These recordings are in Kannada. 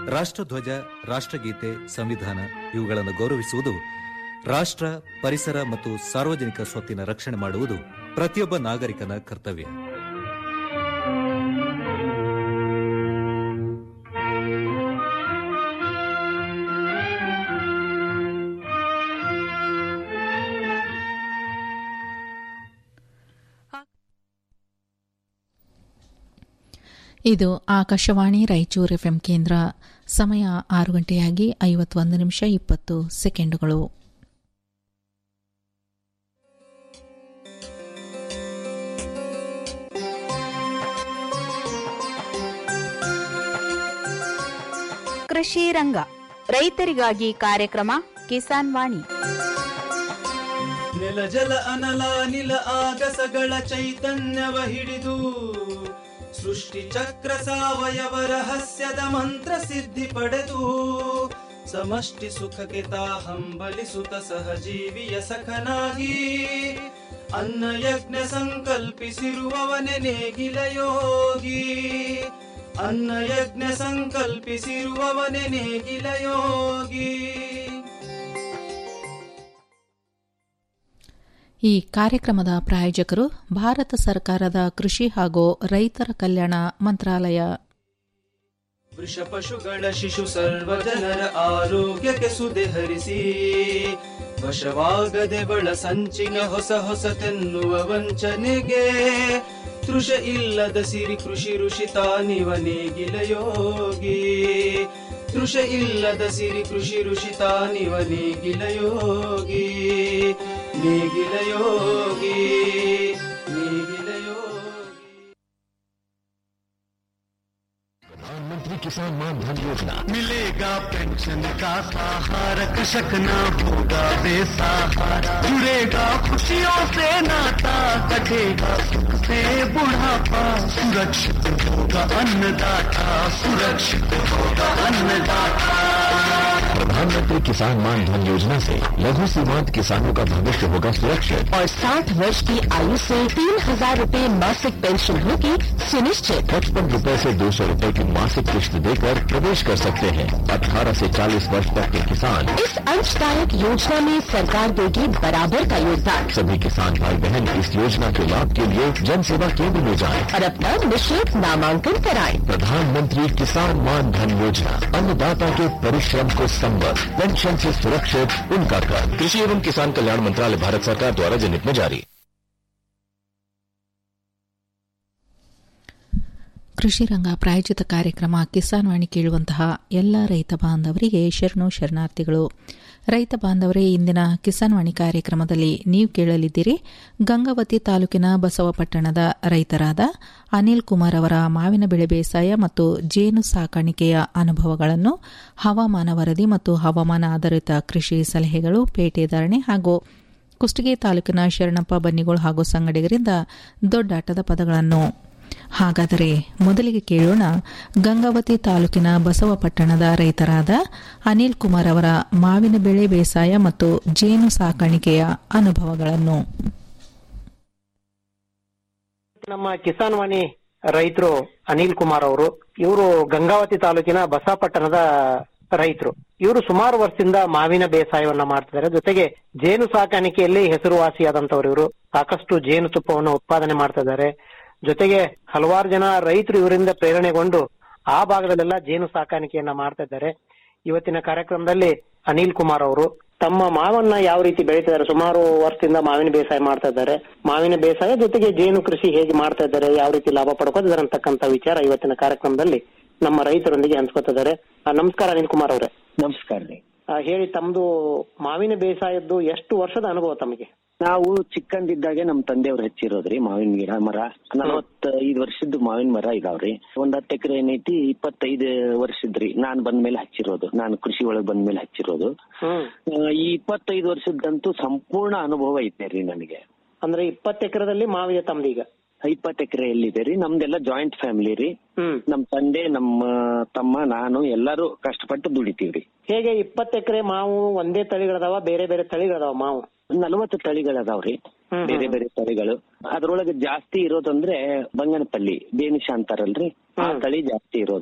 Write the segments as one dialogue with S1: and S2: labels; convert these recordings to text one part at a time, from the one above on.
S1: ರಾಷ್ಟ್ರಧ್ವಜ ರಾಷ್ಟ್ರಗೀತೆ ಸಂವಿಧಾನ ಇವುಗಳನ್ನು ಗೌರವಿಸುವುದು ರಾಷ್ಟ್ರ ಪರಿಸರ ಮತ್ತು ಸಾರ್ವಜನಿಕ ಸ್ವತ್ತಿನ ರಕ್ಷಣೆ ಮಾಡುವುದು ಪ್ರತಿಯೊಬ್ಬ ನಾಗರಿಕನ ಕರ್ತವ್ಯ
S2: ಇದು ಆಕಾಶವಾಣಿ ರಾಯಚೂರು ಎಫ್ಎಂ ಕೇಂದ್ರ ಸಮಯ ಆರು ಗಂಟೆಯಾಗಿ ಐವತ್ತೊಂದು ನಿಮಿಷ ಇಪ್ಪತ್ತು ಸೆಕೆಂಡುಗಳು
S3: ಕೃಷಿ ರಂಗ ರೈತರಿಗಾಗಿ ಕಾರ್ಯಕ್ರಮ ಕಿಸಾನ್ ವಾಣಿ
S4: ನೆಲ ಜಲ ಅನಲ ನಿಲ ಆಗಸಗಳ ಚೈತನ್ಯವ ಹಿಡಿದು ಸೃಷ್ಟಿ ಚಕ್ರ ಸಾವಯವ ರಹಸ್ಯದ ಮಂತ್ರ ಸಿದ್ಧಿ ಪಡೆದು ಸಮಷ್ಟಿ ಸುಖಕ್ಕೆ ತಾ ಹಂಬಲಿಸುತ್ತ ಸಹಜೀವಿಯ ಸಖನಾಗಿ ಅನ್ನ ಯಜ್ಞ ಸಂಕಲ್ಪಿಸಿರುವವನೆ ನೇಗಿಲ ಯೋಗಿ ಅನ್ನ ಯಜ್ಞ ಸಂಕಲ್ಪಿಸಿರುವವನೆ ನೇಗಿಲ ಯೋಗಿ
S2: ಈ ಕಾರ್ಯಕ್ರಮದ ಪ್ರಾಯೋಜಕರು ಭಾರತ ಸರ್ಕಾರದ ಕೃಷಿ ಹಾಗೂ ರೈತರ ಕಲ್ಯಾಣ ಮಂತ್ರಾಲಯ
S4: ವೃಷ ಪಶುಗಳ ಶಿಶು ಸರ್ವ ಜನರ ಆರೋಗ್ಯಕ್ಕೆ ಸುದೆ ಹರಿಸಿ ವಶವಾಗದೆ ಬಳ ಸಂಚಿನ ಹೊಸ ಹೊಸತೆನ್ನುವ ವಂಚನೆಗೆ ತೃಷ ಇಲ್ಲದ ಸಿರಿ ಕೃಷಿ ಋಷಿ ತಾನಿವ ನೇಗಿಲ ಯೋಗಿ ತೃಷ ಇಲ್ಲದ ಸಿರಿ ಕೃಷಿ ಋಷಿ ತಾನಿವ ನೇಗಿಲ ಯೋಗಿ ನೇಗಿಲ ಯೋಗಿ ನೇಗಿಲ ಯೋಗಿ
S5: प्रधानमंत्री किसान मान धन योजना
S6: मिलेगा पेंशन का सहारा कृषक ना होगा बेसहारा जुड़ेगा खुशियों से नाता कटेगा सुख से बुढ़ापा सुरक्षित होगा अन्नदाता सुरक्षित होगा अन्नदाता
S5: प्रधानमंत्री किसान मान धन योजना से लघु सीमांत किसानों का भविष्य होगा सुरक्षित
S7: और 60 वर्ष की आयु से तीन हजार रूपए मासिक पेंशन होगी सुनिश्चित
S5: पचपन रूपए से दो सौ रूपए की मासिक किश्त देकर प्रवेश कर सकते हैं 18 से 40 वर्ष तक के किसान
S7: इस अंशदायक योजना में सरकार देगी बराबर का योगदान
S5: सभी किसान भाई बहन इस योजना के लाभ के लिए जन सेवा केंद्र में जाएं।
S7: और अपना निःशुल्क नामांकन कराएं।
S5: प्रधानमंत्री किसान मान धन योजना अन्नदाता के परिश्रम को संबल पेंशन से सुरक्षित उनका कर कृषि एवं किसान कल्याण मंत्रालय भारत सरकार द्वारा जनहित में जारी
S2: ಕೃಷಿ ರಂಗ ಪ್ರಾಯೋಜಿತ ಕಾರ್ಯಕ್ರಮ ಕಿಸಾನ್ ವಾಣಿ ಕೇಳುವಂತಹ ಎಲ್ಲ ರೈತ ಬಾಂಧವರಿಗೆ ಶರಣು ಶರಣಾರ್ಥಿಗಳು ರೈತ ಬಾಂಧವರೇ ಇಂದಿನ ಕಿಸಾನ್ ವಾಣಿ ಕಾರ್ಯಕ್ರಮದಲ್ಲಿ ನೀವು ಕೇಳಲಿದ್ದೀರಿ ಗಂಗಾವತಿ ತಾಲೂಕಿನ ಬಸವಪಟ್ಟಣದ ರೈತರಾದ ಅನಿಲ್ ಕುಮಾರ್ ಅವರ ಮಾವಿನ ಬೆಳೆ ಬೇಸಾಯ ಮತ್ತು ಜೇನು ಸಾಕಾಣಿಕೆಯ ಅನುಭವಗಳನ್ನು ಹವಾಮಾನ ವರದಿ ಮತ್ತು ಹವಾಮಾನ ಆಧಾರಿತ ಕೃಷಿ ಸಲಹೆಗಳು ಪೇಟೆ ಧಾರಣೆ ಹಾಗೂ ಕುಷ್ಟಗಿ ತಾಲೂಕಿನ ಶರಣಪ್ಪ ಬನ್ನಿಗೋಳು ಹಾಗೂ ಸಂಗಡಿಗರಿಂದ ದೊಡ್ಡಾಟದ ಪದಗಳನ್ನು ಹಾಗಾದರೆ ಮೊದಲಿಗೆ ಕೇಳೋಣ ಗಂಗಾವತಿ ತಾಲೂಕಿನ ಬಸವಪಟ್ಟಣದ ರೈತರಾದ ಅನಿಲ್ ಕುಮಾರ್ ಅವರ ಮಾವಿನ ಬೆಳೆ ಬೇಸಾಯ ಮತ್ತು ಜೇನು ಸಾಕಾಣಿಕೆಯ ಅನುಭವಗಳನ್ನು
S8: ನಮ್ಮ ಕಿಸಾನ್ ವಾಣಿ ರೈತರು ಅನಿಲ್ ಕುಮಾರ್ ಅವರು ಇವರು ಗಂಗಾವತಿ ತಾಲೂಕಿನ ಬಸವಪಟ್ಟಣದ ರೈತರು ಇವರು ಸುಮಾರು ವರ್ಷದಿಂದ ಮಾವಿನ ಬೇಸಾಯವನ್ನ ಮಾಡ್ತಿದ್ದಾರೆ ಜೊತೆಗೆ ಜೇನು ಸಾಕಾಣಿಕೆಯಲ್ಲಿ ಹೆಸರುವಾಸಿಯಾದಂತವ್ರು ಇವರು ಸಾಕಷ್ಟು ಜೇನು ತುಪ್ಪವನ್ನು ಉತ್ಪಾದನೆ ಮಾಡ್ತಾ ಇದ್ದಾರೆ ಜೊತೆಗೆ ಹಲವಾರು ಜನ ರೈತರು ಇವರಿಂದ ಪ್ರೇರಣೆಗೊಂಡು ಆ ಭಾಗದಲ್ಲೆಲ್ಲ ಜೇನು ಸಾಕಾಣಿಕೆಯನ್ನ ಮಾಡ್ತಾ ಇದ್ದಾರೆ ಇವತ್ತಿನ ಕಾರ್ಯಕ್ರಮದಲ್ಲಿ ಅನಿಲ್ ಕುಮಾರ್ ಅವರು ತಮ್ಮ ಮಾವನ್ನ ಯಾವ ರೀತಿ ಬೆಳೀತಿದ್ದಾರೆ ಸುಮಾರು ವರ್ಷದಿಂದ ಮಾವಿನ ಬೇಸಾಯ ಮಾಡ್ತಾ ಇದ್ದಾರೆ ಮಾವಿನ ಬೇಸಾಯ ಜೊತೆಗೆ ಜೇನು ಕೃಷಿ ಹೇಗೆ ಮಾಡ್ತಾ ಇದ್ದಾರೆ ಯಾವ ರೀತಿ ಲಾಭ ಪಡ್ಕೋತಿದ್ದಾರೆ ಅಂತಕ್ಕಂತ ವಿಚಾರ ಇವತ್ತಿನ ಕಾರ್ಯಕ್ರಮದಲ್ಲಿ ನಮ್ಮ ರೈತರೊಂದಿಗೆ ಹಂಚ್ಕೋತಿದ್ದಾರೆ ಆ, ನಮಸ್ಕಾರ ಅನಿಲ್ ಕುಮಾರ್ ಅವರೇ
S9: ನಮಸ್ಕಾರ ರೀ
S8: ಆ, ಹೇಳಿ ತಮ್ದು ಮಾವಿನ ಬೇಸಾಯದ್ದು ಎಷ್ಟು ವರ್ಷದ ಅನುಭವ ತಮಗೆ
S9: ನಾವು ಚಿಕ್ಕಂದಿದ್ದಾಗೆ ನಮ್ ತಂದೆಯವ್ರು ಹಚ್ಚಿರೋದ್ರಿ ಮಾವಿನ ಗಿಡ ಮರ ನಲವತ್ತೈದು ವರ್ಷದ್ದು ಮಾವಿನ ಮರ ಇದಾವ್ರಿ ಒಂದ್ ಹತ್ತು ಎಕರೆ ಏನೈತಿ ಇಪ್ಪತ್ತೈದು ವರ್ಷದ್ರಿ ನಾನ್ ಬಂದ್ಮೇಲೆ ಹಚ್ಚಿರೋದು ನಾನು ಕೃಷಿ ಒಳಗ್ ಬಂದ್ಮೇಲೆ ಹಚ್ಚಿರೋದು
S8: ಹ್ಮ್
S9: ಆ, ಈ ಇಪ್ಪತ್ತೈದು ವರ್ಷದಂತೂ ಸಂಪೂರ್ಣ ಅನುಭವ ಐತೆ ರೀ ನನಗೆ
S8: ಅಂದ್ರೆ ಇಪ್ಪತ್ತು ಎಕರೆದಲ್ಲಿ ಮಾವಿದೆ ತಮ್ದೀಗ
S9: ಇಪ್ಪತ್ತು ಎಕರೆ ಎಲ್ಲಿದೆ ರೀ ನಮ್ದೆಲ್ಲ ಜಾಯಿಂಟ್ ಫ್ಯಾಮಿಲಿ ರೀ
S8: ಹ್ಮ್
S9: ನಮ್ ತಂದೆ ನಮ್ಮ ತಮ್ಮ ನಾನು ಎಲ್ಲಾರು ಕಷ್ಟಪಟ್ಟು ದುಡಿತೀವ್ರಿ
S8: ಹೇಗೆ ಇಪ್ಪತ್ತು ಎಕರೆ ಮಾವು ಒಂದೇ ತಳಿಗಳದಾವ ಬೇರೆ ಬೇರೆ ತಳಿಗಳದಾವ ಮಾವು
S9: ನಲವತ್ತು ತಳಿಗಳದಾವ್ರಿ
S8: ಹ್ಮ್,
S9: ಬೇರೆ ಬೇರೆ ತಳಿಗಳು ಅದ್ರೊಳಗೆ ಜಾಸ್ತಿ ಇರೋದಂದ್ರೆ ಬಂಗನಪಲ್ಲಿ ಬೇನಿಶ ಅಂತಾರಲ್ರಿ ಆ ತಳಿ ಜಾಸ್ತಿ ಇರೋದ್ರಿ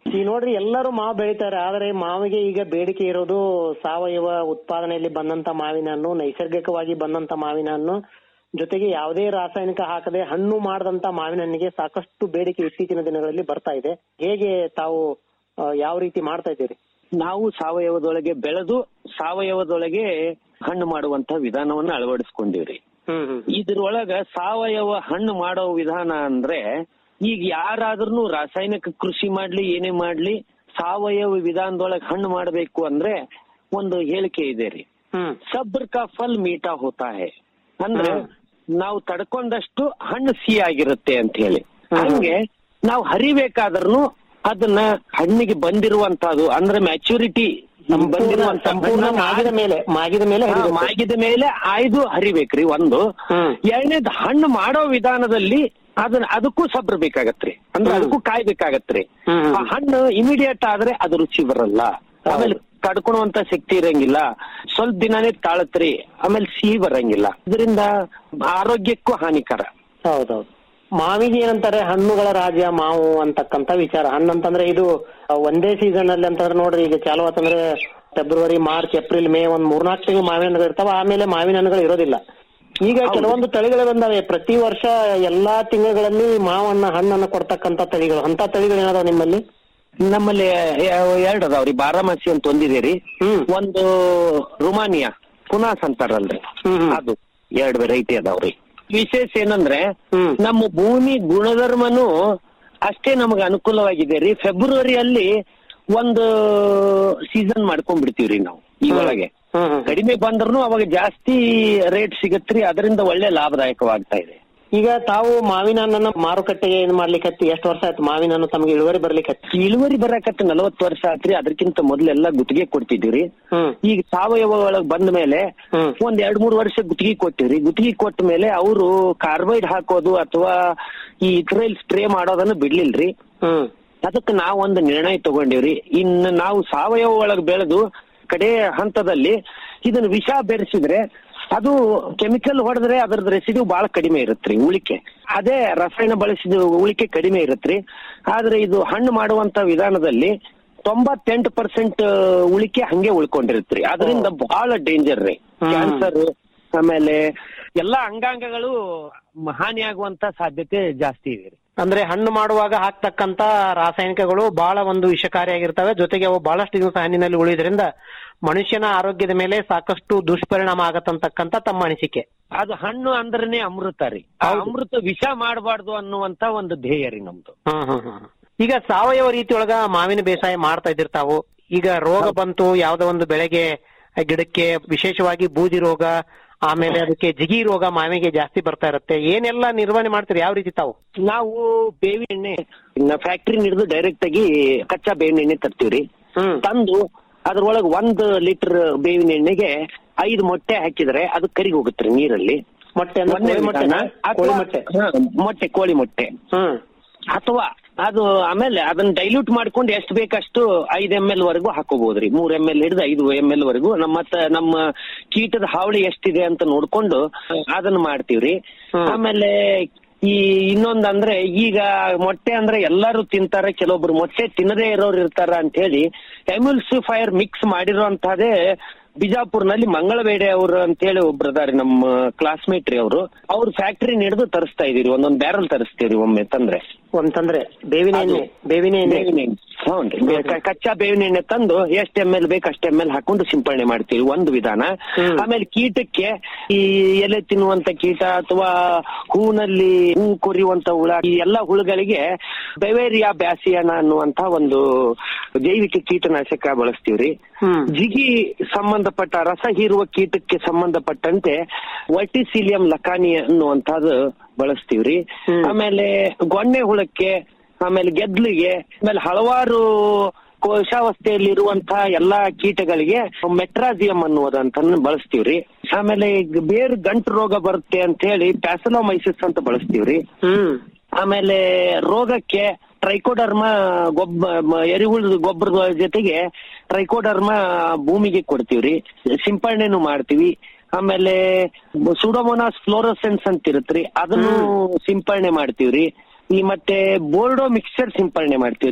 S8: ಈಗ ನೋಡ್ರಿ ಎಲ್ಲರೂ ಮಾವು ಬೆಳಿತಾರೆ ಆದ್ರೆ ಮಾವಿಗೆ ಈಗ ಬೇಡಿಕೆ ಇರೋದು ಸಾವಯವ ಉತ್ಪಾದನೆಯಲ್ಲಿ ಬಂದಂತ ಮಾವಿನ ಹಣ್ಣು ನೈಸರ್ಗಿಕವಾಗಿ ಬಂದಂತ ಮಾವಿನ ಹಣ್ಣು ಜೊತೆಗೆ ಯಾವುದೇ ರಾಸಾಯನಿಕ ಹಾಕದೆ ಹಣ್ಣು ಮಾಡದಂತ ಮಾವಿನ ಹಣ್ಣಿಗೆ ಸಾಕಷ್ಟು ಬೇಡಿಕೆ ಇತ್ತೀಚಿನ ದಿನಗಳಲ್ಲಿ ಬರ್ತಾ ಇದೆ ಹೇಗೆ ತಾವು ಆ, ಯಾವ ರೀತಿ ಮಾಡ್ತಾ ಇದ್ದೀರಿ
S9: ನಾವು ಸಾವಯವದೊಳಗೆ ಬೆಳೆದು ಸಾವಯವದೊಳಗೆ ಹಣ್ಣು ಮಾಡುವಂತ ವಿಧಾನವನ್ನ ಅಳವಡಿಸ್ಕೊಂಡಿವ್ರಿ
S8: ಹ್ಮ್ ಹ್ಮ್
S9: ಇದ್ರೊಳಗ ಸಾವಯವ ಹಣ್ಣು ಮಾಡೋ ವಿಧಾನ ಅಂದ್ರೆ ಈಗ ಯಾರಾದ್ರೂ ರಾಸಾಯನಿಕ ಕೃಷಿ ಮಾಡ್ಲಿ ಏನೇ ಮಾಡ್ಲಿ ಸಾವಯವ ವಿಧಾನದೊಳಗೆ ಹಣ್ಣು ಮಾಡಬೇಕು ಅಂದ್ರೆ ಒಂದು ಹೇಳಿಕೆ ಇದೆ ರೀ
S8: ಹ್ಮ್
S9: ಸಬ್ರ್ ಕಾ ಫಲ್ ಮೀಠಾ ಹೋತಾ ಹೇ ಅಂದ್ರೆ ನಾವು ತಡ್ಕೊಂಡಷ್ಟು ಹಣ್ಣು ಸಿಹಿ ಆಗಿರುತ್ತೆ ಅಂತ ಹೇಳಿ ಹಂಗೆ ನಾವು ಹರಿಬೇಕಾದ್ರೂ ಅದನ್ನ ಹಣ್ಣಿಗೆ ಬಂದಿರುವಂತಹದ್ದು ಅಂದ್ರೆ ಮ್ಯಾಚುರಿಟಿ ಬಂದಿರುವಂತ
S8: ಸಂಪೂರ್ಣ ಮಾಗಿದ ಮೇಲೆ ಮಾಗಿದ ಮೇಲೆ ಹರಿಬೇಕು.
S9: ಮಾಗಿದ ಮೇಲೆ ಆಯ್ದು ಹರಿಬೇಕ್ರಿ ಒಂದು
S8: ಹ್ಮ್.
S9: ಎರಡನೇದು ಹಣ್ಣು ಮಾಡೋ ವಿಧಾನದಲ್ಲಿ ಅದನ್ನ ಅದಕ್ಕೂ ಸಬ್ರ ಬೇಕಾಗತ್ರಿ ಅಂದ್ರೆ ಅದಕ್ಕೂ ಕಾಯ್ಬೇಕಾಗತ್ರಿ
S8: ಹ್ಮ್.
S9: ಆ ಹಣ್ಣು ಇಮಿಡಿಯೇಟ್ ಆದ್ರೆ ಅದು ರುಚಿ ಬರಲ್ಲ ಆಮೇಲೆ ತಡ್ಕೊಳುವಂತ ಶಕ್ತಿ ಇರಂಗಿಲ್ಲ ಸ್ವಲ್ಪ ದಿನಾನೇ ತಾಳತ್ರಿ ಆಮೇಲೆ ಸಿಹಿ ಬರಂಗಿಲ್ಲ ಇದರಿಂದ ಆರೋಗ್ಯಕ್ಕೂ ಹಾನಿಕರ
S8: ಹೌದೌದು ಮಾವಿಗೆ ಏನಂತಾರೆ ಹಣ್ಣುಗಳ ರಾಜ್ಯ ಮಾವು ಅಂತಕ್ಕಂತ ವಿಚಾರ ಹಣ್ಣಂತಂದ್ರೆ ಇದು ಆ, ಒಂದೇ ಸೀಸನ್ ಅಲ್ಲಿ ಅಂತಂದ್ರೆ ನೋಡ್ರಿ ಈಗ ಚಾಲು ಆತಂದ್ರೆ ಫೆಬ್ರವರಿ ಮಾರ್ಚ್ ಏಪ್ರಿಲ್ ಮೇ ಒಂದ್ ಮೂರ್ನಾಲ್ಕು ತಿಂಗಳು ಮಾವಿನ ಹಣ್ಣುಗಳು ಇರ್ತಾವ ಆಮೇಲೆ ಮಾವಿನ ಹಣ್ಣುಗಳು ಇರೋದಿಲ್ಲ ಈಗ ಕೆಲವೊಂದು ತಳಿಗಳು ಬಂದಾವೆ ಪ್ರತಿ ವರ್ಷ ಎಲ್ಲಾ ತಿಂಗಳುಗಳಲ್ಲಿ ಮಾವನ್ನ ಹಣ್ಣನ್ನ ಕೊಡ್ತಕ್ಕಂತ ತಳಿಗಳು ಅಂತ ತಳಿಗಳು ಏನಾದಾವ ನಿಮ್ಮಲ್ಲಿ
S9: ನಮ್ಮಲ್ಲಿ ಎರಡು ಅದಾವ್ರಿ ಬಾರಾಮಸಿ ಅಂತ ಒಂದಿದೆ ರೀ
S8: ಹ್ಮ್.
S9: ಒಂದು ರುಮಾನಿಯಾ ಪುನಾಸ್ ಅಂತಾರಲ್ರಿ
S8: ಹ್ಮ್, ಹ್ಮ್.
S9: ಅದು ಎರಡು ವೆರೈಟಿ ಅದಾವ್ರಿ ವಿಶೇಷ ಏನಂದ್ರೆ
S8: ಹ್ಮ್.
S9: ನಮ್ಮ ಭೂಮಿ ಗುಣಧರ್ಮನು ಅಷ್ಟೇ ನಮಗೆ ಅನುಕೂಲವಾಗಿದೆ ರೀ ಫೆಬ್ರವರಿಯಲ್ಲಿ ಒಂದು ಸೀಸನ್ ಮಾಡ್ಕೊಂಡ್ಬಿಡ್ತೀವ್ರಿ ನಾವು ಈ ಒಳಗೆ
S8: ಹ್ಮ್ ಹ್ಮ್.
S9: ಕಡಿಮೆ ಬಂದ್ರು ಅವಾಗ ಜಾಸ್ತಿ ರೇಟ್ ಸಿಗತ್ರಿ ಅದರಿಂದ ಒಳ್ಳೆ ಲಾಭದಾಯಕವಾಗ್ತಾ ಇದೆ
S8: ಈಗ ತಾವು ಮಾವಿನ ಹಣ್ಣನ್ನ ಮಾರುಕಟ್ಟೆಗೆ ಏನ್ ಮಾಡ್ಲಿಕ್ಕೆ ಎಷ್ಟು ವರ್ಷ ಆಯ್ತು ಮಾವಿನ ಹಣ್ಣು ತಮಗೆ ಇಳುವರಿ ಬರ್ಲಿಕ್ಕೆ
S9: ಇಳುವರಿ ಬರಾಕತ್ತ ನಲವತ್ತು ವರ್ಷ ಆತ್ರಿ ಅದಕ್ಕಿಂತ ಮೊದ್ಲೆಲ್ಲ ಗುತ್ತಿಗೆ ಕೊಡ್ತಿದ್ದೀವ್ರಿ
S8: ಹ್ಮ್
S9: ಈಗ ಸಾವಯವ ಒಳಗ್ ಬಂದ ಮೇಲೆ
S8: ಹ್ಮ್.
S9: ಒಂದ್ ಎರಡ್ ಮೂರ್ ವರ್ಷ ಗುತ್ತಿಗೆ ಕೊಟ್ಟಿವ್ರಿ ಗುತ್ತಿಗೆ ಕೊಟ್ಟ ಮೇಲೆ ಅವರು ಕಾರ್ಬೈಡ್ ಹಾಕೋದು ಅಥವಾ ಈ ಇದ್ರಲ್ಲಿ ಸ್ಪ್ರೇ ಮಾಡೋದನ್ನ ಬಿಡ್ಲಿಲ್ರಿ
S8: ಹ್ಮ್
S9: ಅದಕ್ಕೆ ನಾವ್ ಒಂದು ನಿರ್ಣಯ ತಗೊಂಡಿವ್ರಿ ಇನ್ನು ನಾವು ಸಾವಯವ ಒಳಗ್ ಬೆಳೆದು ಕಡೆ ಹಂತದಲ್ಲಿ ಇದನ್ನ ವಿಷ ಬೆರೆಸಿದ್ರೆ ಅದು ಕೆಮಿಕಲ್ ಹೊಡೆದ್ರೆ ಅದ್ರದ್ದು ರೆಸಿಡ್ಯೂ ಬಹಳ ಕಡಿಮೆ ಇರುತ್ತ್ರಿ ಉಳಿಕೆ ಅದೇ ರಸಾಯನ ಬಳಸಿದ ಉಳಿಕೆ ಕಡಿಮೆ ಇರುತ್ತ್ರಿ ಆದ್ರೆ ಇದು ಹಣ್ಣು ಮಾಡುವಂತ ವಿಧಾನದಲ್ಲಿ ತೊಂಬತ್ತೆಂಟು ಪರ್ಸೆಂಟ್ ಉಳಿಕೆ ಹಂಗೆ ಉಳ್ಕೊಂಡಿರುತ್ತ್ರಿ ಅದರಿಂದ ಬಹಳ ಡೇಂಜರ್ ರೀ ಕ್ಯಾನ್ಸರ್ ಆಮೇಲೆ ಎಲ್ಲಾ ಅಂಗಾಂಗಗಳು ಹಾನಿಯಾಗುವಂತ ಸಾಧ್ಯತೆ ಜಾಸ್ತಿ ಇದೆ ರೀ
S8: ಅಂದ್ರೆ ಹಣ್ಣು ಮಾಡುವಾಗ ಹಾಕ್ತಕ್ಕಂತ ರಾಸಾಯನಿಕಗಳು ಬಹಳ ಒಂದು ವಿಷಕಾರಿಯಾಗಿರ್ತವೆ ಜೊತೆಗೆ ಅವು ಬಹಳಷ್ಟು ದಿವಸ ಹಣ್ಣಿನಲ್ಲಿ ಉಳಿಯೋದ್ರಿಂದ ಮನುಷ್ಯನ ಆರೋಗ್ಯದ ಮೇಲೆ ಸಾಕಷ್ಟು ದುಷ್ಪರಿಣಾಮ ಆಗತ್ತಂತಕ್ಕಂತ ತಮ್ಮ ಅನಿಸಿಕೆ
S9: ಅದು ಹಣ್ಣು ಅಂದ್ರನೇ ಅಮೃತ ರೀ ಆ ಅಮೃತ ವಿಷ ಮಾಡಬಾರ್ದು ಅನ್ನುವಂತ ಒಂದು ಧ್ಯೇಯ ರೀ ನಮ್ದು
S8: ಹ್ಮ್ ಹ್ಮ್ ಹ್ಮ್. ಈಗ ಸಾವಯವ ರೀತಿಯೊಳಗ ಮಾವಿನ ಬೇಸಾಯ ಮಾಡ್ತಾ ಇದ್ದೀರಿ ತಾವು ಈಗ ರೋಗ ಬಂತು ಯಾವ್ದೋ ಒಂದು ಬೆಳೆಗೆ ಗಿಡಕ್ಕೆ ವಿಶೇಷವಾಗಿ ಬೂದಿ ರೋಗ ಆಮೇಲೆ ಅದಕ್ಕೆ ಜಿಗಿ ರೋಗ ಮಾವಿಗೆ ಜಾಸ್ತಿ ಬರ್ತಾ ಇರುತ್ತೆ ಏನೆಲ್ಲ ನಿರ್ವಹಣೆ ಮಾಡ್ತೀರಿ ಯಾವ ರೀತಿ ತಾವು
S9: ನಾವು ಬೇವಿನ ಎಣ್ಣೆ ಫ್ಯಾಕ್ಟ್ರಿ ಹಿಡಿದು ಡೈರೆಕ್ಟ್ ಆಗಿ ಕಚ್ಚಾ ಬೇವಿನ ಎಣ್ಣೆ ತರ್ತೀವ್ರಿ
S8: ಹ್ಮ್
S9: ತಂದು ಅದ್ರೊಳಗೆ ಒಂದ್ ಲೀಟರ್ ಬೇವಿನ ಎಣ್ಣೆಗೆ ಐದು ಮೊಟ್ಟೆ ಹಾಕಿದ್ರೆ ಅದು ಕರಿಗಿ ಹೋಗುತ್ತೆ ನೀರಲ್ಲಿ
S8: ಮೊಟ್ಟೆ ಅಂದ್ರೆ
S9: ಒಂದೇ
S8: ಕೋಳಿ ಮೊಟ್ಟೆನಾ?
S9: ವಿಧಾನ.
S8: ಕೋಳಿ
S9: ಅಥವಾ-
S8: ಮೊಟ್ಟೆ
S9: ಹಾ, ಮೊಟ್ಟೆ ಕೋಳಿ ಮೊಟ್ಟೆ
S8: ಹ್ಮ್
S9: ಅಥವಾ ಅದು ಆಮೇಲೆ ಅದನ್ನ ಡೈಲ್ಯೂಟ್ ಮಾಡ್ಕೊಂಡು ಎಷ್ಟು ಬೇಕಷ್ಟು ಐದ್ ಎಂ ಎಲ್ ವರೆಗೂ ಹಾಕೋಬಹುದ್ರಿ ಮೂರ್ ಎಂ ಎಲ್ ಹಿಡಿದು ಐದು ಎಂ ಎಲ್ ವರೆಗೂ ನಮ್ಮ ಮತ್ತ ನಮ್ಮ ಕೀಟದ ಹಾವಳಿ ಎಷ್ಟಿದೆ ಅಂತ ನೋಡ್ಕೊಂಡು ಅದನ್ನ ಮಾಡ್ತೀವ್ರಿ ಆಮೇಲೆ ಈ ಇನ್ನೊಂದಂದ್ರೆ ಈಗ ಮೊಟ್ಟೆ ಅಂದ್ರೆ ಎಲ್ಲಾರು ತಿಂತಾರೆ ಕೆಲವೊಬ್ರು ಮೊಟ್ಟೆ ತಿನ್ನದೇ ಇರೋರು ಇರ್ತಾರ ಅಂತ ಹೇಳಿ ಎಮ್ಯುಲ್ಸಿಫೈರ್ ಮಿಕ್ಸ್ ಮಾಡಿರೋಂತಹದೇ ಬಿಜಾಪುರ್ನಲ್ಲಿ ಮಂಗಳವೇಡೆ ಅವರು ಅಂತ ಹೇಳಿ ಒಬ್ರು ಅದಾರಿ ನಮ್ಮ ಕ್ಲಾಸ್ಮೇಟ್ ರೀ ಅವರು ಅವ್ರ ಫ್ಯಾಕ್ಟ್ರಿ ಹಿಡಿದು ತರಿಸ್ತಾ ಇದೀರಿ ಒಂದೊಂದ್ ಬ್ಯಾರಲ್ ತರಿಸ್ತೀವ್ರಿ ಒಮ್ಮೆ ತಂದ್ರೆ
S8: ಒಂತಂದ್ರೆ ಬೇವಿನ ಎಣ್ಣೆ ಬೇವಿನ ಎಣ್ಣೆ
S9: ಬೇವಿನ ಎಣ್ಣೆ ಹೌನ್ರಿ ಬೇ- ಕ- ಕಚ್ಚಾ ಬೇವಿನ ಎಣ್ಣೆ ತಂದು ಎಷ್ಟ್ ಎಮ್ ಎಲ್ ಬೇಕು ಅಷ್ಟ್ ಎಮ್ ಎಲ್ ಹಾಕೊಂಡು ಸಿಂಪಡಣೆ ಮಾಡ್ತೀವಿ ಒಂದು ವಿಧಾನ ಆಮೇಲೆ ಕೀಟಕ್ಕೆ ಈ ಎಲೆ ತಿನ್ನುವಂತ ಕೀಟ ಅಥವಾ ಹೂನಲ್ಲಿ ಹೂ ಕೊರಿಯುವಂತ ಹುಳ ಈ ಎಲ್ಲಾ ಹುಳುಗಳಿಗೆ ಬೆವೇರಿಯಾ ಬ್ಯಾಸಿಯಾನ ಅನ್ನುವಂತ ಒಂದು ಜೈವಿಕ ಕೀಟನಾಶಕ ಬಳಸ್ತೀವ್ರಿ ಜಿಗಿ ಸಂಬಂಧಪಟ್ಟ ರಸ ಹೀರುವ ಕೀಟಕ್ಕೆ ಸಂಬಂಧಪಟ್ಟಂತೆ ವರ್ಟಿಸಿಲಿಯಂ ಲಕಾನಿ ಅನ್ನುವಂತದ್ದು ಬಳಸ್ತೀವ್ರಿ ಆಮೇಲೆ ಗೊಣ್ಣೆ ಹುಳಕ್ಕೆ ಆಮೇಲೆ ಗೆದ್ಲಿಗೆ ಆಮೇಲೆ ಹಲವಾರು ಕೋಶಾವಸ್ಥೆಯಲ್ಲಿ ಇರುವಂತಹ ಎಲ್ಲಾ ಕೀಟಗಳಿಗೆ ಮೆಟ್ರಾಜಿಯಂ ಅನ್ನುವುದಂತ ಬಳಸ್ತೀವ್ರಿ ಆಮೇಲೆ ಈಗ ಬೇರು ಗಂಟು ರೋಗ ಬರುತ್ತೆ ಅಂತ ಹೇಳಿ ಪ್ಯಾಸಲೋಮೈಸಿಸ್ ಅಂತ ಬಳಸ್ತೀವ್ರಿ
S8: ಹ್ಮ್
S9: ಆಮೇಲೆ ರೋಗಕ್ಕೆ ಟ್ರೈಕೋಡರ್ಮ ಗೊಬ್ಬ ಮ- ಎರೆಹುಳದ ಗೊಬ್ಬರದ ಜೊತೆಗೆ ಟ್ರೈಕೋಡರ್ಮ ಭೂಮಿಗೆ ಕೊಡ್ತೀವ್ರಿ ಸಿಂಪರಣೆನು ಮಾಡ್ತೀವಿ ಆಮೇಲೆ ಸುಡೋಮೋನಾಸ್ ಫ್ಲೋರೋಸೆನ್ಸ್ ಅಂತ ಇರುತ್ತ್ರಿ ಅದನ್ನು ಸಿಂಪರಣೆ ಮಾಡ್ತೀವ್ರಿ ಈ ಮತ್ತೆ ಬೋರ್ಡೋ ಮಿಕ್ಸ್ಚರ್ ಸಿಂಪರಣೆ ಮಾಡ್ತೀವ್ರಿ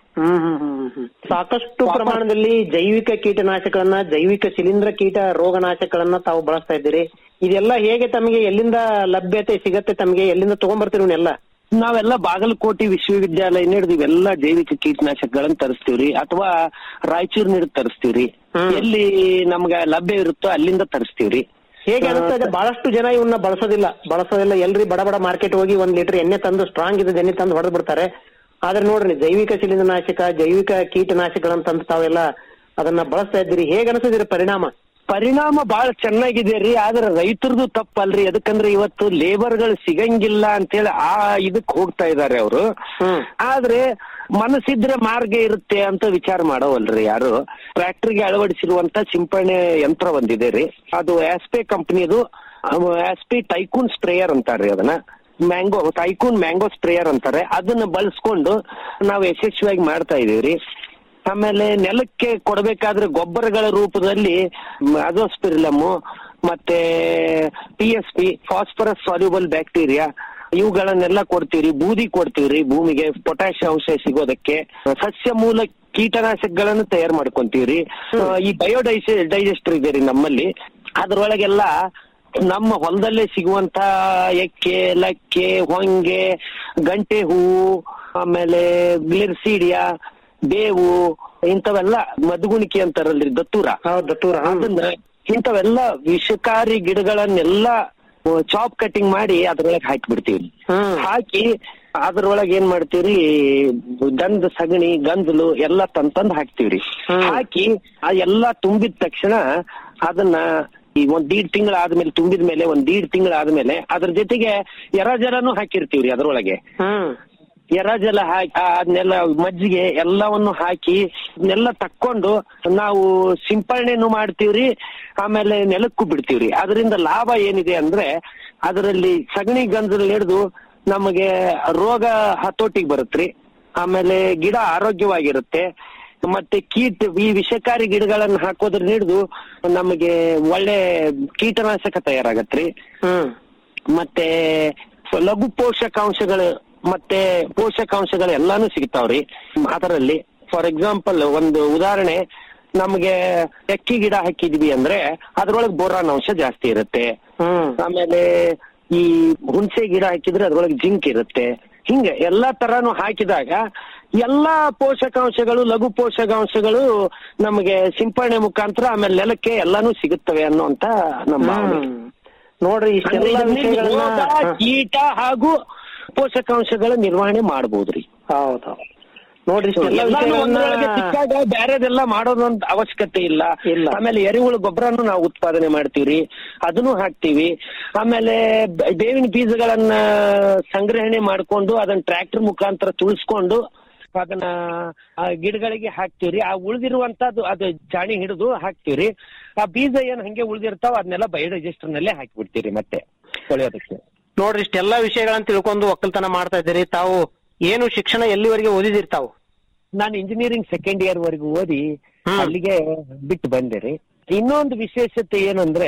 S8: ಹ್ಮ್ ಹ್ಮ್ ಹ್ಮ್ ಹ್ಮ್. ಸಾಕಷ್ಟು ಪ್ರಮಾಣದಲ್ಲಿ ಜೈವಿಕ ಕೀಟನಾಶಕಗಳನ್ನ ಜೈವಿಕ ಶಿಲೀಂಧ್ರ ಕೀಟ ರೋಗನಾಶಕಗಳನ್ನ ತಾವು ಬಳಸ್ತಾ ಇದ್ದೀರಿ ಇದೆಲ್ಲ ಹೇಗೆ ತಮಗೆ ಎಲ್ಲಿಂದ ಲಭ್ಯತೆ ಸಿಗತ್ತೆ ತಮಗೆ ಎಲ್ಲಿಂದ ತಗೊಂಡ್ಬರ್ತೀರಿ ಇವನ್ನೆಲ್ಲ
S9: ನಾವೆಲ್ಲ ಬಾಗಲಕೋಟೆ ವಿಶ್ವವಿದ್ಯಾಲಯ ಹಿಡಿದು ಇವೆಲ್ಲ ಜೈವಿಕ ಕೀಟನಾಶಕಗಳನ್ನ ತರಿಸ್ತೀವ್ರಿ ಅಥವಾ ರಾಯಚೂರ್ ಹಿಡಿದು ತರಿಸ್ತೀವ್ರಿ ಎಲ್ಲಿ ನಮ್ಗೆ ಲಭ್ಯ ಇರುತ್ತೋ ಅಲ್ಲಿಂದ ತರಿಸ್ತೀವ್ರಿ
S8: ಹೇಗೆ ಅನಿಸ್ತಾ ಇದೆ ಬಹಳಷ್ಟು ಜನ ಇವನ್ನ ಬಳಸೋದಿಲ್ಲ ಬಳಸೋದಿಲ್ಲ ಎಲ್ರಿ ಬಡ ಬಡ ಮಾರ್ಕೆಟ್ ಹೋಗಿ ಒಂದ್ ಲೀಟರ್ ಎಣ್ಣೆ ತಂದು ಸ್ಟ್ರಾಂಗ್ ಇದ್ದ ಎಣ್ಣೆ ತಂದು ಹೊಡೆದ್ ಬಿಡ್ತಾರೆ ಆದ್ರೆ ನೋಡ್ರಿ ಜೈವಿಕ ಶಿಲೀಂಧ್ರನಾಶಕ ಜೈವಿಕ ಕೀಟನಾಶಕಗಳನ್ನ ತಂದು ತಾವೆಲ್ಲ ಅದನ್ನ ಬಳಸ್ತಾ ಇದ್ದೀರಿ ಹೇಗೆ ಅನಿಸಿದಿರಿ ಪರಿಣಾಮ
S9: ಪರಿಣಾಮ ಬಹಳ ಚೆನ್ನಾಗಿದೆ ರೀ ಆದ್ರೆ ರೈತರದು ತಪ್ಪಲ್ರಿ ಅದಕ್ಕಂದ್ರೆ ಇವತ್ತು ಲೇಬರ್ಗಳು ಸಿಗಂಗಿಲ್ಲ ಅಂತೇಳಿ ಆ ಇದಕ್ ಹೋಗ್ತಾ ಇದಾರೆ ಅವರು ಆದ್ರೆ ಮನಸ್ಸಿದ್ರೆ ಮಾರ್ಗ ಇರುತ್ತೆ ಅಂತ ವಿಚಾರ ಮಾಡೋವಲ್ರಿ ಯಾರು ಟ್ರ್ಯಾಕ್ಟರ್ಗೆ ಅಳವಡಿಸಿರುವಂತ ಸಿಂಪರಣೆ ಯಂತ್ರ ಒಂದಿದೆ ರೀ ಅದು ಆಸ್ಪೆ ಕಂಪನಿದು ಆಸ್ಪಿ ಟೈಕೂನ್ ಸ್ಪ್ರೇಯರ್ ಅಂತಾರ್ರಿ ಅದನ್ನ ಮ್ಯಾಂಗೋ ಟೈಕೂನ್ ಮ್ಯಾಂಗೋ ಸ್ಪ್ರೇಯರ್ ಅಂತಾರೆ ಅದನ್ನ ಬಳಸ್ಕೊಂಡು ನಾವು ಯಶಸ್ವಿಯಾಗಿ ಮಾಡ್ತಾ ಇದೀವ್ರಿ ಆಮೇಲೆ ನೆಲಕ್ಕೆ ಕೊಡಬೇಕಾದ್ರೆ ಗೊಬ್ಬರಗಳ ರೂಪದಲ್ಲಿ ಅಜೋಸ್ಪಿರಿಲಮ್ ಮತ್ತೆ P S P phosphorus soluble bacteria ಇವುಗಳನ್ನೆಲ್ಲ ಕೊಡ್ತೀವ್ರಿ ಬೂದಿ ಕೊಡ್ತೀವ್ರಿ ಭೂಮಿಗೆ ಪೊಟ್ಯಾಶ್ ಅಂಶ ಸಿಗೋದಕ್ಕೆ ಸಸ್ಯ ಮೂಲ ಕೀಟನಾಶಕಗಳನ್ನು ತಯಾರು ಮಾಡ್ಕೊಂತೀವ್ರಿ ಆ, ಈ ಬಯೋಡೈಸ್ ಡೈಜೆಸ್ಟರ್ ಇದೆ ರೀ ನಮ್ಮಲ್ಲಿ ಅದ್ರೊಳಗೆಲ್ಲ ನಮ್ಮ ಹೊಲದಲ್ಲೇ ಸಿಗುವಂತ ಎಕ್ಕೆ ಲಕ್ಕೆ ಹೊಂಗೆ ಗಂಟೆ ಹೂವು ಆಮೇಲೆ ಗ್ಲಿರ್ಸೀಡಿಯಾ ಬೇವು ಇಂಥವೆಲ್ಲ ಮಧುಗುಣಿಕೆ ಅಂತಾರಲ್ರಿ ದತ್ತೂರ
S8: ದತ್ತೂರ
S9: ಅದನ್ನ ಇಂಥವೆಲ್ಲ ವಿಷಕಾರಿ ಗಿಡಗಳನ್ನೆಲ್ಲ ಚಾಪ್ ಕಟಿಂಗ್ ಮಾಡಿ ಅದ್ರೊಳಗೆ ಹಾಕಿ ಬಿಡ್ತೀವಿ ಹಾಕಿ ಅದ್ರೊಳಗೆ ಏನ್ ಮಾಡ್ತೀವ್ರಿ ದಂದ್ ಸಗಣಿ ಗಂಜಲು ಎಲ್ಲಾ ತಂದ್ ತಂದ್ ಹಾಕ್ತಿವ್ರಿ ಹಾಕಿ ಆ ಎಲ್ಲಾ ತುಂಬಿದ ತಕ್ಷಣ ಅದನ್ನ ಈ ಒಂದ್ ದೀಡ್ ತಿಂಗಳ ಆದ್ಮೇಲೆ ತುಂಬಿದ ಮೇಲೆ ಒಂದ್ ದೀಡ್ ತಿಂಗಳ ಆದ್ಮೇಲೆ ಅದ್ರ ಜೊತೆಗೆ ಎರಾಜಲನು ಹಾಕಿರ್ತೀವ್ರಿ ಅದ್ರೊಳಗೆ ಎರಾಜಲ ಹಾಕಿ ಅದನ್ನೆಲ್ಲ ಮಜ್ಜಿಗೆ ಎಲ್ಲವನ್ನು ಹಾಕಿ ಅದನ್ನೆಲ್ಲ ತಕ್ಕೊಂಡು ನಾವು ಸಿಂಪರಣೆನು ಮಾಡ್ತೀವ್ರಿ ಆಮೇಲೆ ನೆಲಕ್ಕೂ ಬಿಡ್ತೀವ್ರಿ ಅದರಿಂದ ಲಾಭ ಏನಿದೆ ಅಂದ್ರೆ ಅದರಲ್ಲಿ ಸಗಣಿ ಗಂಜಲ್ ಹಿಡಿದು ನಮಗೆ ರೋಗ ಹತೋಟಿಗೆ ಬರುತ್ತ್ರಿ ಆಮೇಲೆ ಗಿಡ ಆರೋಗ್ಯವಾಗಿರುತ್ತೆ ಮತ್ತೆ ಕೀಟ ಈ ವಿಷಕಾರಿ ಗಿಡಗಳನ್ನ ಹಾಕೋದ್ರ ಹಿಡಿದು ನಮಗೆ ಒಳ್ಳೆ ಕೀಟನಾಶಕ ತಯಾರಾಗತ್ರಿ ಮತ್ತೆ ಲಘು ಪೋಷಕಾಂಶಗಳು ಮತ್ತೆ ಪೋಷಕಾಂಶಗಳು ಎಲ್ಲಾನು ಸಿಗ್ತಾವ್ರಿ ಅದರಲ್ಲಿ ಫಾರ್ ಎಕ್ಸಾಂಪಲ್ ಒಂದು ಉದಾಹರಣೆ ನಮಗೆ ಅಕ್ಕಿ ಗಿಡ ಹಾಕಿದ್ವಿ ಅಂದ್ರೆ ಅದ್ರೊಳಗೆ ಬೋರಾನ್ ಅಂಶ ಜಾಸ್ತಿ ಇರುತ್ತೆ ಆಮೇಲೆ ಈ ಹುಣಸೆ ಗಿಡ ಹಾಕಿದ್ರೆ ಅದ್ರೊಳಗೆ ಜಿಂಕ್ ಇರುತ್ತೆ ಹಿಂಗೆ ಎಲ್ಲಾ ತರಾನು ಹಾಕಿದಾಗ ಎಲ್ಲಾ ಪೋಷಕಾಂಶಗಳು ಲಘು ಪೋಷಕಾಂಶಗಳು ನಮಗೆ ಸಿಂಪರಣೆ ಮುಖಾಂತರ ಆಮೇಲೆ ನೆಲಕ್ಕೆ ಎಲ್ಲಾನು ಸಿಗುತ್ತವೆ ಅನ್ನುವಂತ ನಮ್ಮ ಭಾವನೆ.
S8: ನೋಡ್ರಿ ಇಷ್ಟೆಲ್ಲ
S9: ಅಂದ್ರೆ ಇದನ್ನ ರೋಗ,
S8: ವಿಷಯಗಳನ್ನ
S9: ಕೀಟ ಹಾಗೂ ಪೋಷಕಾಂಶಗಳ ನಿರ್ವಹಣೆ ಮಾಡಬಹುದ್ರಿ
S8: ಹೌದೌದು ನೋಡ್ರಿ ಇಷ್ಟೆಲ್ಲ
S9: ಎಲ್ಲಾನು ಒಂದ್ರೊಳಗೆ
S8: ವಿಷಯಗಳನ್ನ
S9: ಸಿಕ್ಕಾಗ ಬೇರೆದೆಲ್ಲ ಮಾಡೋದಂತ ಅವಶ್ಯಕತೆ ಇಲ್ಲ ಆಮೇಲೆ ಎರೆಹುಳು ಗೊಬ್ಬರನು ನಾವು ಉತ್ಪಾದನೆ ಮಾಡ್ತೀವಿ ಅದನ್ನು ಹಾಕ್ತಿವಿ ಆಮೇಲೆ ಬ- ಬೇವಿನ ಬೀಜಗಳನ್ನ ಸಂಗ್ರಹಣೆ ಮಾಡ್ಕೊಂಡು ಅದನ್ನ ಟ್ರ್ಯಾಕ್ಟರ್ ಮುಖಾಂತರ ತುಳಿಸ್ಕೊಂಡು ಅದನ್ನ ಆ ಗಿಡಗಳಿಗೆ ಹಾಕ್ತಿವ್ರಿ ಆ ಉಳಿದಿರುವಂತದ್ದು ಅದು ಚಾಣಿ ಹಿಡಿದು ಹಾಕ್ತಿವ್ರಿ ಆ ಬೀಜ ಏನ್ ಹಂಗೆ ಉಳಿದಿರ್ತಾವ ಅದನ್ನೆಲ್ಲ ಬಯೋಡೈಜೆಸ್ಟರ್ ನಲ್ಲೇ ಹಾಕಿಬಿಡ್ತೀರಿ ಮತ್ತೆ ತೊಳೆಯೋದಕ್ಕೆ
S8: ನೋಡ್ರಿ ಇಷ್ಟೆಲ್ಲಾ ವಿಷಯಗಳನ್ನ ತಿಳ್ಕೊಂಡು ಒಕ್ಕಲ್ತನ ಮಾಡ್ತಾ ಇದ್ದೀರಿ ತಾವು ಏನು ಶಿಕ್ಷಣ ಎಲ್ಲಿವರೆಗೆ ಓದಿದಿರಿ ತಾವು
S9: ನಾನು ಇಂಜಿನಿಯರಿಂಗ್ ಸೆಕೆಂಡ್ ಇಯರ್ ವರೆಗೂ ಓದಿ ಅಲ್ಲಿಗೆ ಬಿಟ್ಟು ಬಂದೆ ರೀ ಇನ್ನೊಂದು ವಿಶೇಷತೆ ಏನಂದ್ರೆ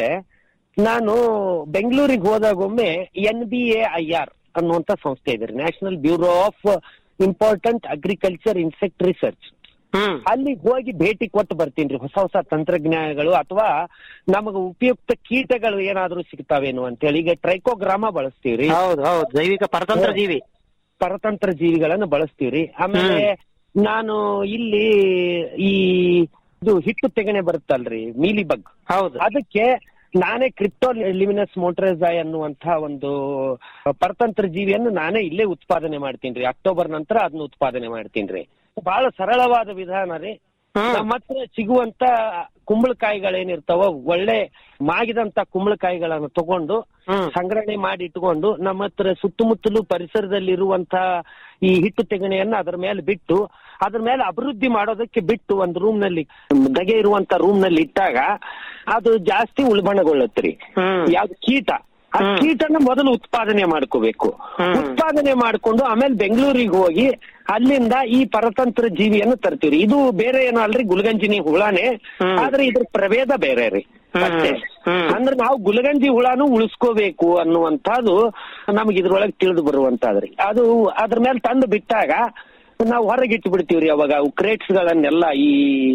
S9: ನಾನು ಬೆಂಗಳೂರಿಗೆ ಹೋದಾಗೊಮ್ಮೆ N B A I R ಅನ್ನುವಂತ ಸಂಸ್ಥೆ ಇದೆ national bureau of important agriculture insect research ಅಲ್ಲಿ ಹೋಗಿ ಭೇಟಿ ಕೊಟ್ಟು ಬರ್ತೀನಿ ಹೊಸ ಹೊಸ ತಂತ್ರಜ್ಞಾನಗಳು ಅಥವಾ ನಮಗೆ ಉಪಯುಕ್ತ ಕೀಟಗಳು ಏನಾದ್ರೂ ಸಿಗ್ತಾವೇನೋ ಅಂತೇಳಿ ಈಗ ಟ್ರೈಕೋಗ್ರಾಮ ಬಳಸ್ತೀವ್ರಿ
S8: ಹೌದು ಹೌದು ಜೈವಿಕ ಪರತಂತ್ರ ಜೀವಿ
S9: ಪರತಂತ್ರ ಜೀವಿಗಳನ್ನ ಬಳಸ್ತೀವ್ರಿ ಆಮೇಲೆ ನಾನು ಇಲ್ಲಿ ಈ ಇದು ಹಿಟ್ಟು ತೆಗಣೆ ಬರುತ್ತಲ್ರಿ ಮೀಲಿ ಬಗ್
S8: ಹೌದು
S9: ಅದಕ್ಕೆ ನಾನೇ ಕ್ರಿಪ್ಟೋ ಲಿಮಿನಸ್ ಮೋಟ್ರೈಸೈ ಅನ್ನುವಂತ ಒಂದು ಪರತಂತ್ರ ಜೀವಿಯನ್ನು ನಾನೇ ಇಲ್ಲೇ ಉತ್ಪಾದನೆ ಮಾಡ್ತೀನಿ ಅಕ್ಟೋಬರ್ ನಂತರ ಅದನ್ನ ಉತ್ಪಾದನೆ ಮಾಡ್ತೀನಿ ಬಹಳ ಸರಳವಾದ ವಿಧಾನ ರೀ ನಮ್ಮ ಹತ್ರ ಸಿಗುವಂತ ಕುಂಬಳಕಾಯಿಗಳೇನಿರ್ತಾವ ಒಳ್ಳೆ ಮಾಗಿದಂತ ಕುಂಬಳಕಾಯಿಗಳನ್ನ ತಗೊಂಡು ಸಂಗ್ರಹಣೆ ಮಾಡಿ ಇಟ್ಕೊಂಡು ನಮ್ಮ ಹತ್ರ ಸುತ್ತಮುತ್ತಲು ಪರಿಸರದಲ್ಲಿರುವಂತ ಈ ಹಿಟ್ಟು ತೆಗಣೆಯನ್ನ ಅದರ ಮೇಲೆ ಬಿಟ್ಟು ಅದ್ರ ಮೇಲೆ ಅಭಿವೃದ್ಧಿ ಮಾಡೋದಕ್ಕೆ ಬಿಟ್ಟು ಒಂದು ರೂಮ್ ನಲ್ಲಿ ದಗೆ ಇರುವಂತ ರೂಮ್ ನಲ್ಲಿ ಇಟ್ಟಾಗ ಅದು ಜಾಸ್ತಿ ಉಳ್ಬಣಗೊಳ್ಳುತ್ರಿ ಯಾವ್ದು ಕೀಟ ಆ ಕೀಟನ ಮೊದಲು ಉತ್ಪಾದನೆ ಮಾಡ್ಕೋಬೇಕು ಉತ್ಪಾದನೆ ಮಾಡ್ಕೊಂಡು ಆಮೇಲೆ ಬೆಂಗಳೂರಿಗೆ ಹೋಗಿ ಅಲ್ಲಿಂದ ಈ ಪರತಂತ್ರ ಜೀವಿಯನ್ನು ತರ್ತೀವಿ ಇದು ಬೇರೆ ಏನೋ ಅಲ್ರಿ ಗುಲ್ಗಂಜಿನಿ ಹುಳಾನೇ ಆದ್ರೆ ಇದ್ರ ಪ್ರಭೇದ ಬೇರೆ ರೀ ಅಷ್ಟೇ ಅಂದ್ರೆ ನಾವು ಗುಲಗಂಜಿ ಹುಳಾನು ಉಳಿಸ್ಕೋಬೇಕು ಅನ್ನುವಂಥದ್ದು ನಮ್ಗೆ ಇದ್ರೊಳಗೆ ತಿಳಿದು ಬರುವಂತದ್ರಿ ಅದು ಅದ್ರ ಮೇಲೆ ತಂದು ಬಿಟ್ಟಾಗ ನಾವು ಹೊರಗೆ ಇಟ್ಟು ಬಿಡ್ತೀವ್ರಿ ಅವಾಗ ಕ್ರೇಟ್ಸ್ ಗಳನ್ನೆಲ್ಲ ಈ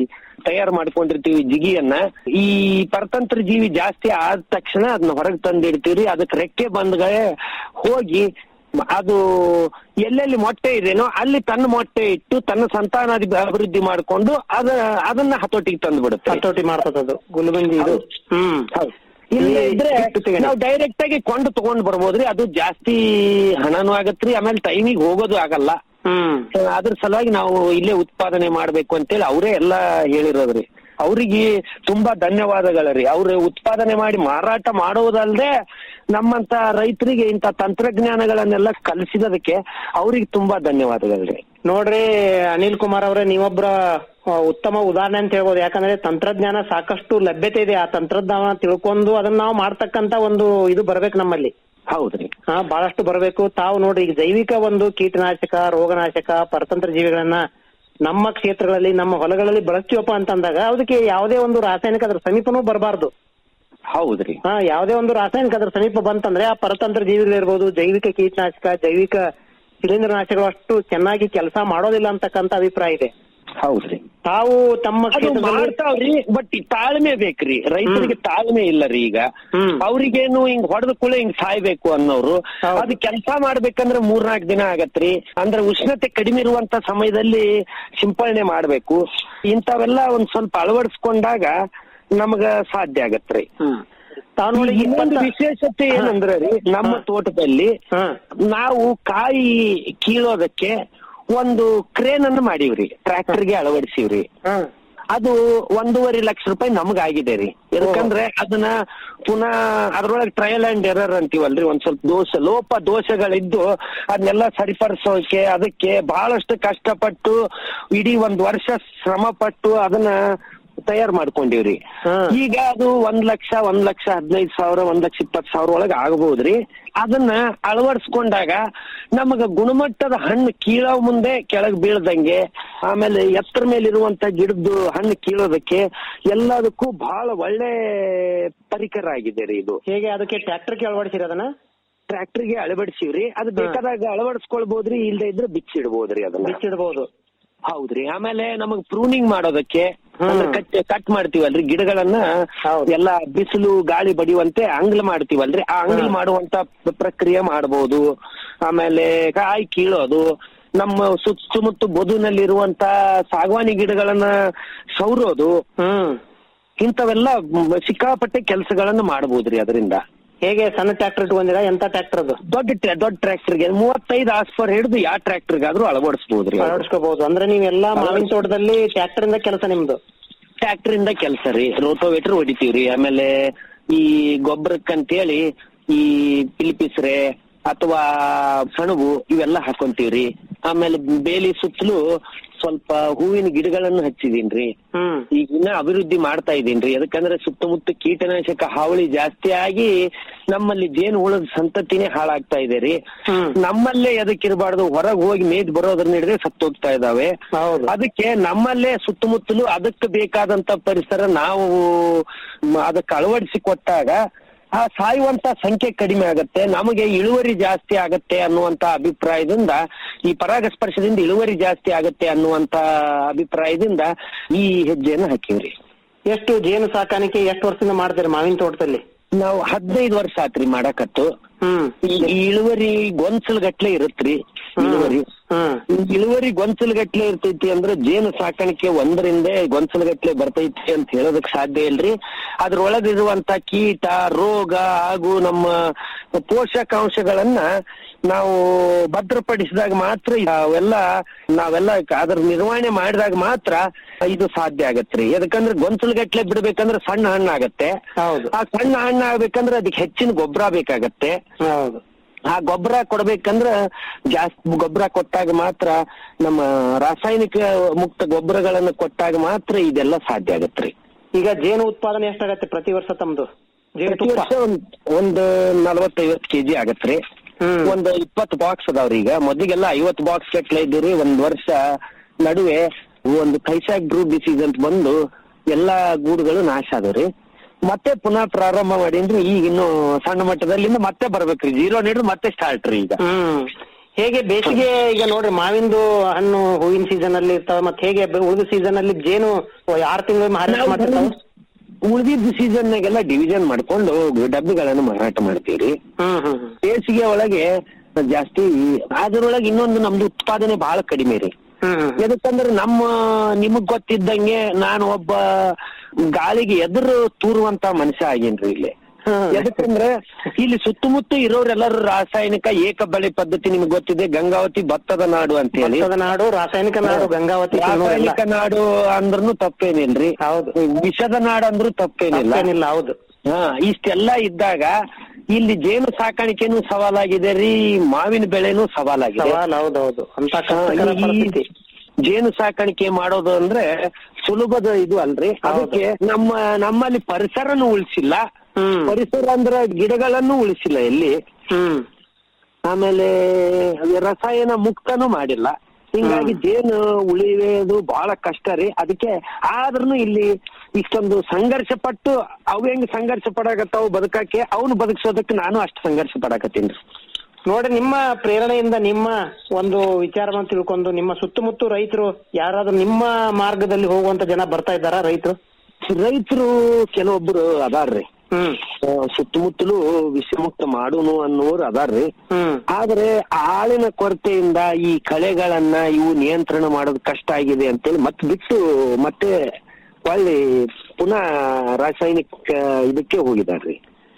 S9: ತಯಾರು ಮಾಡ್ಕೊಂಡಿರ್ತೀವಿ ಜಿಗಿಯನ್ನ ಈ ಪರತಂತ್ರ ಜೀವಿ ಜಾಸ್ತಿ ಆದ ತಕ್ಷಣ ಅದನ್ನ ಹೊರಗೆ ತಂದಿಡ್ತೀವ್ರಿ ಅದಕ್ಕೆ ರೆಕ್ಕೆ ಬಂದ್ಗಳೇ ಹೋಗಿ ಮ- ಅದು ಎಲ್ಲೆಲ್ಲಿ ಮೊಟ್ಟೆ ಇದೆನೋ ಅಲ್ಲಿ ತನ್ನ ಮೊಟ್ಟೆ ಇಟ್ಟು ತನ್ನ ಸಂತಾನಾದಿ ಅಭಿವೃದ್ಧಿ ಮಾಡ್ಕೊಂಡು ಅದ ಅದನ್ನ ಹತೋಟಿಗೆ ತಂದು ಬಿಡುತ್ತೆ
S8: ಹತೋಟಿ ಮಾಡ್ತದದು ಗುಲ್ಬಂದಿ ಇದು ಹ್ಮ್
S9: ಇಲ್ಲೇ ಇದ್ರೆ
S8: ಹಿಟ್ಟು ತೆಗೆದು.
S9: ನಾವು ಡೈರೆಕ್ಟ್ ಆಗಿ ಕೊಂಡು ತಗೊಂಡ್ ಬರ್ಬೋದ್ರಿ ಅದು ಜಾಸ್ತಿ ಹಣನೂ ಆಗತ್ರಿ ಆಮೇಲೆ ಟೈಮಿಗೆ ಹೋಗೋದು ಆಗಲ್ಲ
S8: ಹ್ಮ್
S9: ಅದ್ರ ಸಲುವಾಗಿ ನಾವು ಇಲ್ಲೇ ಉತ್ಪಾದನೆ ಮಾಡ್ಬೇಕು ಅಂತೇಳಿ ಅವರೇ ಎಲ್ಲಾ ಹೇಳಿರೋದ್ರಿ ಅವ್ರಿಗೆ ತುಂಬಾ ಧನ್ಯವಾದಗಳರಿ ಅವ್ರು ಉತ್ಪಾದನೆ ಮಾಡಿ ಮಾರಾಟ ಮಾಡೋದಲ್ದೆ ನಮ್ಮಂತ ರೈತರಿಗೆ ಇಂತ ತಂತ್ರಜ್ಞಾನಗಳನ್ನೆಲ್ಲ ಕಲಿಸಿದದಕ್ಕೆ ಅವ್ರಿಗೆ ತುಂಬಾ ಧನ್ಯವಾದಗಳ್ರಿ
S8: ನೋಡ್ರಿ ಅನಿಲ್ ಕುಮಾರ್ ಅವರೇ ನೀವೊಬ್ರ ಆ, ಉತ್ತಮ ಉದಾಹರಣೆ ಅಂತ ಹೇಳ್ಬೋದು ಯಾಕಂದ್ರೆ ತಂತ್ರಜ್ಞಾನ ಸಾಕಷ್ಟು ಲಭ್ಯತೆ ಇದೆ ಆ ತಂತ್ರಜ್ಞಾನ ತಿಳ್ಕೊಂಡು ಅದನ್ನ ನಾವು ಮಾಡ್ತಕ್ಕಂತ ಒಂದು ಇದು ಬರ್ಬೇಕು ನಮ್ಮಲ್ಲಿ
S9: ಹೌದ್ರಿ
S8: ಹಾ ಬಹಳಷ್ಟು ಬರಬೇಕು ತಾವು ನೋಡ್ರಿ ಈಗ ಜೈವಿಕ ಒಂದು ಕೀಟನಾಶಕ ರೋಗನಾಶಕ ಪರತಂತ್ರ ಜೀವಿಗಳನ್ನ ನಮ್ಮ ಕ್ಷೇತ್ರಗಳಲ್ಲಿ ನಮ್ಮ ಹೊಲಗಳಲ್ಲಿ ಬಳಸ್ತೀವಪ್ಪ ಅಂತಂದಾಗ ಅದಕ್ಕೆ ಯಾವುದೇ ಒಂದು ರಾಸಾಯನಿಕ ಅದ್ರ ಸಮೀಪನೂ ಬರಬಾರ್ದು
S9: ಹೌದ್ರಿ
S8: ಹಾ ಯಾವುದೇ ಒಂದು ರಾಸಾಯನಿಕ ಅದ್ರ ಸಮೀಪ ಬಂತಂದ್ರೆ ಆ ಪರತಂತ್ರ ಜೀವಿಗಳಿರ್ಬೋದು ಜೈವಿಕ ಕೀಟನಾಶಕ ಜೈವಿಕ ಶಿಲೀಂಧ್ರನಾಶಕಗಳು ಅಷ್ಟು ಚೆನ್ನಾಗಿ ಕೆಲಸ ಮಾಡೋದಿಲ್ಲ ಅಂತಕ್ಕಂತ ಅಭಿಪ್ರಾಯ ಇದೆ
S9: ಹೌದ್ರಿ
S8: ತಾವು ತಮ್ಮ
S9: ಅದು
S8: ಕ್ಷೇತ್ರದಲ್ಲಿ
S9: ಮಾಡ್ತಾವ್ರಿ ಬಟ್ ಈ ತಾಳ್ಮೆ ಬೇಕ್ರಿ ರೈತರಿಗೆ ತಾಳ್ಮೆ ಇಲ್ಲ ರೀ ಈಗ ಅವ್ರಿಗೇನು ಹಿಂಗ್ ಹೊಡೆದ ಕೂಡ ಹಿಂಗ್ ಸಾಯ್ಬೇಕು ಅನ್ನೋರು ಅದು ಕೆಲಸ ಮಾಡ್ಬೇಕಂದ್ರೆ ಮೂರ್ನಾಲ್ಕು ದಿನ ಆಗತ್ರಿ ಅಂದ್ರೆ ಉಷ್ಣತೆ ಕಡಿಮೆ ಇರುವಂತ ಸಮಯದಲ್ಲಿ ಸಿಂಪರಣೆ ಮಾಡ್ಬೇಕು ಇಂಥವೆಲ್ಲ ಒಂದ್ ಸ್ವಲ್ಪ ಅಳವಡಿಸ್ಕೊಂಡಾಗ ನಮಗ ಸಾಧ್ಯ ಆಗತ್ರಿ
S8: ತಾವು ನೋಡಿ
S9: ಇನ್ನೊಂದು
S8: ಇಪ್ಪತ್ತ-
S9: ವಿಶೇಷತೆ ಏನಂದ್ರೆ ರೀ ನಮ್ಮ ತೋಟದಲ್ಲಿ ನಾವು ಕಾಯಿ ಕೀಳೋದಕ್ಕೆ ಒಂದು ಕ್ರೇನ್ ಅನ್ನು ಮಾಡೀವ್ರಿ ಟ್ರ್ಯಾಕ್ಟರ್ಗೆ ಅಳವಡಿಸಿವ್ರಿ ಅದು ಒಂದೂವರೆ ಲಕ್ಷ ರೂಪಾಯಿ ನಮಗಾಗಿದೆ ರೀ ಯಾಕಂದ್ರೆ ಅದನ್ನ ಪುನಃ ಅದ್ರೊಳಗೆ ಟ್ರಯಲ್ ಅಂಡ್ ಎರರ್ ಅಂತೀವಲ್ರಿ ಒಂದ್ ಸ್ವಲ್ಪ ದೋಷ ಲೋಪ ದೋಷಗಳಿದ್ದು ಅದನ್ನೆಲ್ಲ ಸರಿಪಡಿಸೋಕೆ ಅದಕ್ಕೆ ಬಹಳಷ್ಟು ಕಷ್ಟಪಟ್ಟು ಇಡೀ ಒಂದ್ ವರ್ಷ ಶ್ರಮ ಪಟ್ಟು ಅದನ್ನ ತಯಾರು ಮಾಡ್ಕೊಂಡಿವ್ರಿ ಈಗ ಅದು ಒಂದ್ ಲಕ್ಷ ಒಂದ್ ಲಕ್ಷ ಹದಿನೈದು ಸಾವಿರ ಒಂದ್ ಲಕ್ಷ ಇಪ್ಪತ್ತು ಸಾವಿರ ಒಳಗೆ ಆಗಬಹುದ್ರಿ ಅದನ್ನ ಅಳವಡಿಸ್ಕೊಂಡಾಗ ನಮಗ ಗುಣಮಟ್ಟದ ಹಣ್ಣು ಕೀಳೋ ಮುಂದೆ ಕೆಳಗ್ ಬೀಳ್ದಂಗೆ ಆಮೇಲೆ ಎತ್ತರ ಮೇಲಿರುವಂತ ಗಿಡದ್ದು ಹಣ್ಣು ಕೀಳೋದಕ್ಕೆ ಎಲ್ಲದಕ್ಕೂ ಬಹಳ ಒಳ್ಳೆ ಪರಿಕರ ಆಗಿದೆ ರೀ ಇದು
S8: ಹೇಗೆ ಅದಕ್ಕೆ ಟ್ರ್ಯಾಕ್ಟರ್ಗೆ ಅಳವಡಿಸಿರಿ ಅದನ್ನ
S9: ಟ್ರ್ಯಾಕ್ಟರ್ಗೆ ಅಳವಡಿಸಿವ್ರಿ ಅದು ಬೇಕಾದಾಗ ಅಳವಡಿಸ್ಕೊಳ್ಬಹುದ್ರಿ ಇಲ್ದೇ ಇದ್ರೆ ಬಿಚ್ಚಿಡ್ಬೋದ್ರಿ ಅದನ್ನ
S8: ಬಿಚ್ಚಿಡ್ಬೋದು
S9: ಹೌದ್ರಿ ಆಮೇಲೆ ನಮಗ್ ಪ್ರೂನಿಂಗ್ ಮಾಡೋದಕ್ಕೆ ಅಂದ್ರೆ ಕಟ್ ಕಟ್ ಮಾಡ್ತೀವಲ್ರಿ ಗಿಡಗಳನ್ನ ಎಲ್ಲಾ ಬಿಸಿಲು ಗಾಳಿ ಬಡಿಯುವಂತೆ ಅಂಗ್ಲ ಮಾಡ್ತೀವಲ್ರಿ ಆ ಅಂಗ್ಲ ಮಾಡುವಂತ ಪ್ರಕ್ರಿಯೆ ಮಾಡಬಹುದು ಆಮೇಲೆ ಕಾಯಿ ಕೀಳೋದು ನಮ್ಮ ಸುತ್ತಮುತ್ತ ಬದುನಲ್ಲಿರುವಂತ ಸಾಗವಾನಿ ಗಿಡಗಳನ್ನ ಸೌರೋದು ಇಂಥವೆಲ್ಲ ಸಿಕ್ಕಾಪಟ್ಟೆ ಕೆಲಸಗಳನ್ನ ಮಾಡಬಹುದ್ರಿ ಅದರಿಂದ
S8: ಹೇಗೆ ಸಣ್ಣ ಟ್ರ್ಯಾಕ್ಟರ್ ಇಟ್ಕೊಂಡಿರಾ ಎಂತ ಟ್ರ್ಯಾಕ್ಟರ್ ಅದು
S9: ದೊಡ್ಡ ಟ್ರ- ದೊಡ್ಡ ಟ್ರ್ಯಾಕ್ಟರ್ಗೆ ಮೂವತ್ತೈದು ಆಸ್ಪರ್ ಹಿಡಿದು ಯಾವ ಟ್ರ್ಯಾಕ್ಟರ್ಗಾದ್ರೂ ಅಳವಡಿಸಬಹುದ್ರಿ
S8: ಅಳವಡಿಸ್ಕೋಬಹುದು ಅಂದ್ರೆ ನೀವೆಲ್ಲಾ ಮಾವಿನ ತೋಟದಲ್ಲಿ ಟ್ರ್ಯಾಕ್ಟರ್ ಇಂದ ಕೆಲಸ ನಿಮ್ದು
S9: ಟ್ರ್ಯಾಕ್ಟರ್ ಇಂದ ಕೆಲಸ ರೀ ರೋಟೋವೇಟರ್ ಹೊಡಿತೀವ್ರಿ ಆಮೇಲೆ ಈ ಗೊಬ್ಬರಕ್ಕಂತೇಳಿ ಈ ಪಿಲಿಪಿಸ್ರೆ ಅಥವಾ ಸಣಬು ಇವೆಲ್ಲ ಹಾಕೊಂತೀವ್ರಿ ಆಮೇಲೆ ಬೇಲಿ ಸುತ್ತಲೂ ಸ್ವಲ್ಪ ಹೂವಿನ ಗಿಡಗಳನ್ನು ಹಚ್ಚಿದೀನ್ರಿ ಈಗ ಇನ್ನ ಅಭಿವೃದ್ಧಿ ಮಾಡ್ತಾ ಇದೀನ್ರಿ ಯಾಕಂದ್ರೆ ಸುತ್ತಮುತ್ತ ಕೀಟನಾಶಕ ಹಾವಳಿ ಜಾಸ್ತಿ ಆಗಿ ನಮ್ಮಲ್ಲಿ ಜೇನು ಹುಳದ ಸಂತತಿನೇ ಹಾಳಾಗ್ತಾ ಇದೆ ರೀ ನಮ್ಮಲ್ಲೇ ಎದಕ್ಕಿರಬಾರ್ದು ಹೊರಗೆ ಹೋಗಿ ಮೇದ್ ಬರೋದ್ರ ಹಿಡಿದ್ರೆ ಸತ್ತೋಗ್ತಾ ಇದಾವೆ ಅದಕ್ಕೆ ನಮ್ಮಲ್ಲೇ ಸುತ್ತಮುತ್ತಲು ಅದಕ್ಕೆ ಬೇಕಾದಂತ ಪರಿಸರ ನಾವು ಮ- ಅದಕ್ಕೆ ಅಳವಡಿಸಿ ಕೊಟ್ಟಾಗ ಆ ಸಾಯುವಂತ ಸಂಖ್ಯೆ ಕಡಿಮೆ ಆಗತ್ತೆ ನಮಗೆ ಇಳುವರಿ ಜಾಸ್ತಿ ಆಗತ್ತೆ ಅನ್ನುವಂತ ಅಭಿಪ್ರಾಯದಿಂದ ಈ ಪರಾಗಸ್ಪರ್ಶದಿಂದ ಇಳುವರಿ ಜಾಸ್ತಿ ಆಗತ್ತೆ ಅನ್ನುವಂತ ಅಭಿಪ್ರಾಯದಿಂದ ಈ ಹೆಜ್ಜೆಯನ್ನು ಹಾಕಿವ್ರಿ
S8: ಎಷ್ಟು ಜೇನು ಸಾಕಾಣಿಕೆ ಎಷ್ಟು ವರ್ಷದಿಂದ ಮಾಡ್ತೀರಿ ಮಾವಿನ ತೋಟದಲ್ಲಿ
S9: ನಾವು ಹದಿನೈದು ವರ್ಷ ಆತ್ರಿ ಮಾಡಕತ್ತು ಈ ಈ ಇಳುವರಿ ಗೊಂಚಲ್ ಗಟ್ಲೆ ಇರುತ್ರಿ ಇಳುವರಿ ಈ ಇಳುವರಿ ಗೊಂಚಲ್ ಗಟ್ಲೆ ಇರ್ತೈತಿ ಅಂದ್ರೆ ಜೇನು ಸಾಕಾಣಿಕೆ ಒಂದರಿಂದ ಗೊಂಚಲ್ ಗಟ್ಲೆ ಬರ್ತೈತಿ ಅಂತ ಹೇಳೋದಕ್ ಸಾಧ್ಯ ಇಲ್ರಿ ಅದ್ರೊಳಗಿರುವಂತ ಕೀಟ ರೋಗ ಹಾಗೂ ನಮ್ಮ ಪೋಷಕಾಂಶಗಳನ್ನ ನಾವು ಭದ್ರಪಡಿಸಿದಾಗ ಮಾತ್ರ ಅವೆಲ್ಲ ನಾವೆಲ್ಲ ಅದ್ರ ನಿರ್ವಹಣೆ ಮಾಡಿದಾಗ ಮಾತ್ರ ಇದು ಸಾಧ್ಯ ಆಗತ್ರಿ ಯಾಕಂದ್ರೆ ಗೊಂಚಲ್ ಗಟ್ಲೆ ಬಿಡ್ಬೇಕಂದ್ರೆ ಸಣ್ಣ ಹಣ್ಣು ಆಗತ್ತೆ ಆ ಸಣ್ಣ ಹಣ್ಣು ಆಗ್ಬೇಕಂದ್ರೆ ಅದಕ್ಕೆ ಹೆಚ್ಚಿನ ಗೊಬ್ಬರ ಬೇಕಾಗತ್ತೆ ಆ ಗೊಬ್ಬರ ಕೊಡ್ಬೇಕಂದ್ರ ಜಾಸ್ತಿ ಗೊಬ್ಬರ ಕೊಟ್ಟಾಗ ಮಾತ್ರ ನಮ್ಮ ರಾಸಾಯನಿಕ ಮುಕ್ತ ಗೊಬ್ಬರಗಳನ್ನ ಕೊಟ್ಟಾಗ ಮಾತ್ರ ಇದೆಲ್ಲ ಸಾಧ್ಯ ಆಗತ್ರಿ
S8: ಈಗ ಜೇನು ಉತ್ಪಾದನೆ ಎಷ್ಟಾಗತ್ತೆ ಪ್ರತಿ ವರ್ಷ ತಮ್ದು ಜೇನು
S9: ಪ್ರತಿ ವರ್ಷ ಒಂದ್ ಒಂದ್ ನಲವತ್ತೈವತ್ ಕೆಜಿ ಆಗತ್ರಿ ಒಂದ್ ಇಪ್ಪತ್ತು ಬಾಕ್ಸ್ ಅದಾವ್ರಿ ಈಗ ಮೊದಲಿಗೆಲ್ಲ ಐವತ್ ಬಾಕ್ಸ್ ಗಟ್ಲೆ ಇದ್ರಿ ಒಂದ್ ವರ್ಷ ನಡುವೆ ಒಂದು ಕೈಸಾಕ್ ಬ್ರೂ ಡಿಸೀಸ್ ಅಂತ ಬಂದು ಎಲ್ಲಾ ಗೂಡುಗಳು ನಾಶ ಆದವ್ರಿ ಮತ್ತೆ ಪುನಃ ಪ್ರಾರಂಭ ಮಾಡೀನ್ರಿ ಈಗ ಇನ್ನು ಸಣ್ಣ ಮಟ್ಟದಲ್ಲಿಂದ ಮತ್ತೆ ಬರ್ಬೇಕ್ರಿ ಜೀರೋ ನೀಡ್ರು ಮತ್ತೆ ಸ್ಟಾರ್ಟ್ ರೀ ಈಗ
S8: ಹೇಗೆ ಬೇಸಿಗೆ ಈಗ ನೋಡ್ರಿ ಮಾವಿಂದು ಹಣ್ಣು ಹೂವಿನ ಸೀಸನ್ ಅಲ್ಲಿ ಇರ್ತಾವ ಮತ್ತೆ ಹೇಗೆ ಬೆ- ಉಳಿದ ಸೀಸನ್ ಅಲ್ಲಿ ಜೇನು ಆರು ತಿಂಗಳು ಹಾರಾಟ ಮಾಡ್ತಿರ್ತಾವ
S9: ಉಳಿದಿದ್ದ ಸೀಸನ್ನಾಗೆಲ್ಲ ಡಿವಿಷನ್ ಮಾಡ್ಕೊಂಡು ಡಬ್ಬಿಗಳನ್ನು ಮಾರಾಟ ಮಾಡ್ತೀವ್ರಿ
S8: ಹ್ಮ್ ಹ್ಮ್ ಹ್ಮ್.
S9: ಬೇಸಿಗೆ ಒಳಗೆ ಜಾಸ್ತಿ ಅದ್ರೊಳಗೆ ಇನ್ನೊಂದು ನಮ್ದು ಉತ್ಪಾದನೆ ಬಹಳ ಕಡಿಮೆ ರೀ
S8: ಹ್ಮ್ ಹ್ಮ್.
S9: ಯಾಕಂದ್ರೆ ನಮ್ಮ ನಿಮಗ್ ಗೊತ್ತಿದ್ದಂಗೆ ನಾನು ಒಬ್ಬ ಗಾಳಿಗೆ ಎದುರು ತೂರುವಂತ ಮನುಷ್ಯ ಆಗೇನ್ರಿ ಇಲ್ಲಿ
S8: ಹ್ಮ್.
S9: ಯಾಕಂದ್ರೆ ಇಲ್ಲಿ ಸುತ್ತಮುತ್ತ ಇರೋರೆಲ್ಲರೂ ರಾಸಾಯನಿಕ ಏಕ ಬೆಳೆ ಪದ್ಧತಿ ನಿಮ್ಗೆ ಗೊತ್ತಿದೆ ಗಂಗಾವತಿ ಭತ್ತದ ನಾಡು ಅಂತ ಹೇಳಿ
S8: ಭತ್ತದ ನಾಡು ರಾಸಾಯನಿಕ ನಾಡು ಗಂಗಾವತಿ ಕಣ್ಣೂರು ಎಲ್ಲ.
S9: ರಾಸಾಯನಿಕ ನಾಡು ಅಂದ್ರೂ ತಪ್ಪೇನಿಲ್ರಿ
S8: ಹೌದು
S9: ವಿಷದ ನಾಡು ಅಂದ್ರೂ ತಪ್ಪೇನಿಲ್ಲ
S8: ತಪ್ಪೇನಿಲ್ಲ ಹೌದು
S9: ಹಾ ಇಷ್ಟೆಲ್ಲ ಇದ್ದಾಗ ಇಲ್ಲಿ ಜೇನು ಸಾಕಾಣಿಕೆನೂ ಸವಾಲಾಗಿದೆ ರೀ ಮಾವಿನ ಬೆಳೆನೂ ಸವಾಲಾಗಿದೆ
S8: ಸವಾಲ್ ಹೌದೌದು ಅಂತ
S9: ಹಾ,
S8: ಕಷ್ಟಕರ
S9: ಈ
S8: ಪರಿಸ್ಥಿತಿ
S9: ಜೇನು ಸಾಕಾಣಿಕೆ ಮಾಡೋದು ಅಂದ್ರೆ ಸುಲಭದ ಇದು ಅಲ್ರಿ ಅದಕ್ಕೆ ನಮ್ಮ ನಮ್ಮಲ್ಲಿ ಪರಿಸರನು ಉಳಿಸಿಲ್ಲ
S8: ಹ್ಮ್
S9: ಪರಿಸರ ಅಂದ್ರೆ ಗಿಡಗಳನ್ನು ಉಳಿಸಿಲ್ಲ ಎಲ್ಲಿ
S8: ಹ್ಮ್
S9: ಆಮೇಲೆ ಅದು ರಸಾಯನ ಮುಕ್ತನೂ ಮಾಡಿಲ್ಲ ಹಿಂಗಾಗಿ ಜೇನು ಉಳಿಯೋದು ಬಹಳ ಕಷ್ಟ ರೀ ಅದಕ್ಕೆ ಆದ್ರೂ ಇಲ್ಲಿ ಇಷ್ಟೊಂದು ಸಂಘರ್ಷ ಪಟ್ಟು ಅವು ಹೆಂಗ್ ಸಂಘರ್ಷ ಪಡಾಕತ್ತಾವ ಬದುಕಕ್ಕೆ ಅವನು ಬದುಕಿಸೋದಕ್ಕೆ ನಾನು ಅಷ್ಟು ಸಂಘರ್ಷ ಪಡಾಕತ್ತೀನಿ
S8: ನೋಡಿ ನಿಮ್ಮ ಪ್ರೇರಣೆಯಿಂದ ನಿಮ್ಮ ಒಂದು ವಿಚಾರವನ್ನು ತಿಳ್ಕೊಂಡು ನಿಮ್ಮ ಸುತ್ತಮುತ್ತ ರೈತರು ಯಾರಾದ್ರೂ ನಿಮ್ಮ ಮಾರ್ಗದಲ್ಲಿ ಹೋಗುವಂತ ಜನ ಬರ್ತಾ ಇದ್ದಾರಾ ರೈತರು
S9: ರೈತರು ಕೆಲವೊಬ್ರು ಅದಾರ್ರಿ
S8: ಹ್ಮ್
S9: ಆ, ಸುತ್ತಮುತ್ತಲು ವಿಷಮುಕ್ತ ಮಾಡೋನು ಅನ್ನೋರು ಅದಾರ್ರಿ
S8: ಹ್ಮ್
S9: ಆದ್ರೆ ಆಳಿನ ಕೊರತೆಯಿಂದ ಈ ಕಳೆಗಳನ್ನ ಇವು ನಿಯಂತ್ರಣ ಮಾಡೋದು ಕಷ್ಟ ಆಗಿದೆ ಅಂತೇಳಿ ಮತ್ತೆ ಬಿಟ್ಟು ಮತ್ತೆ ಒಳ್ಳೆ ಪುನಃ ರಾಸಾಯನಿಕ ಇದಕ್ಕೆ ಹೋಗಿದಾರ್ರಿ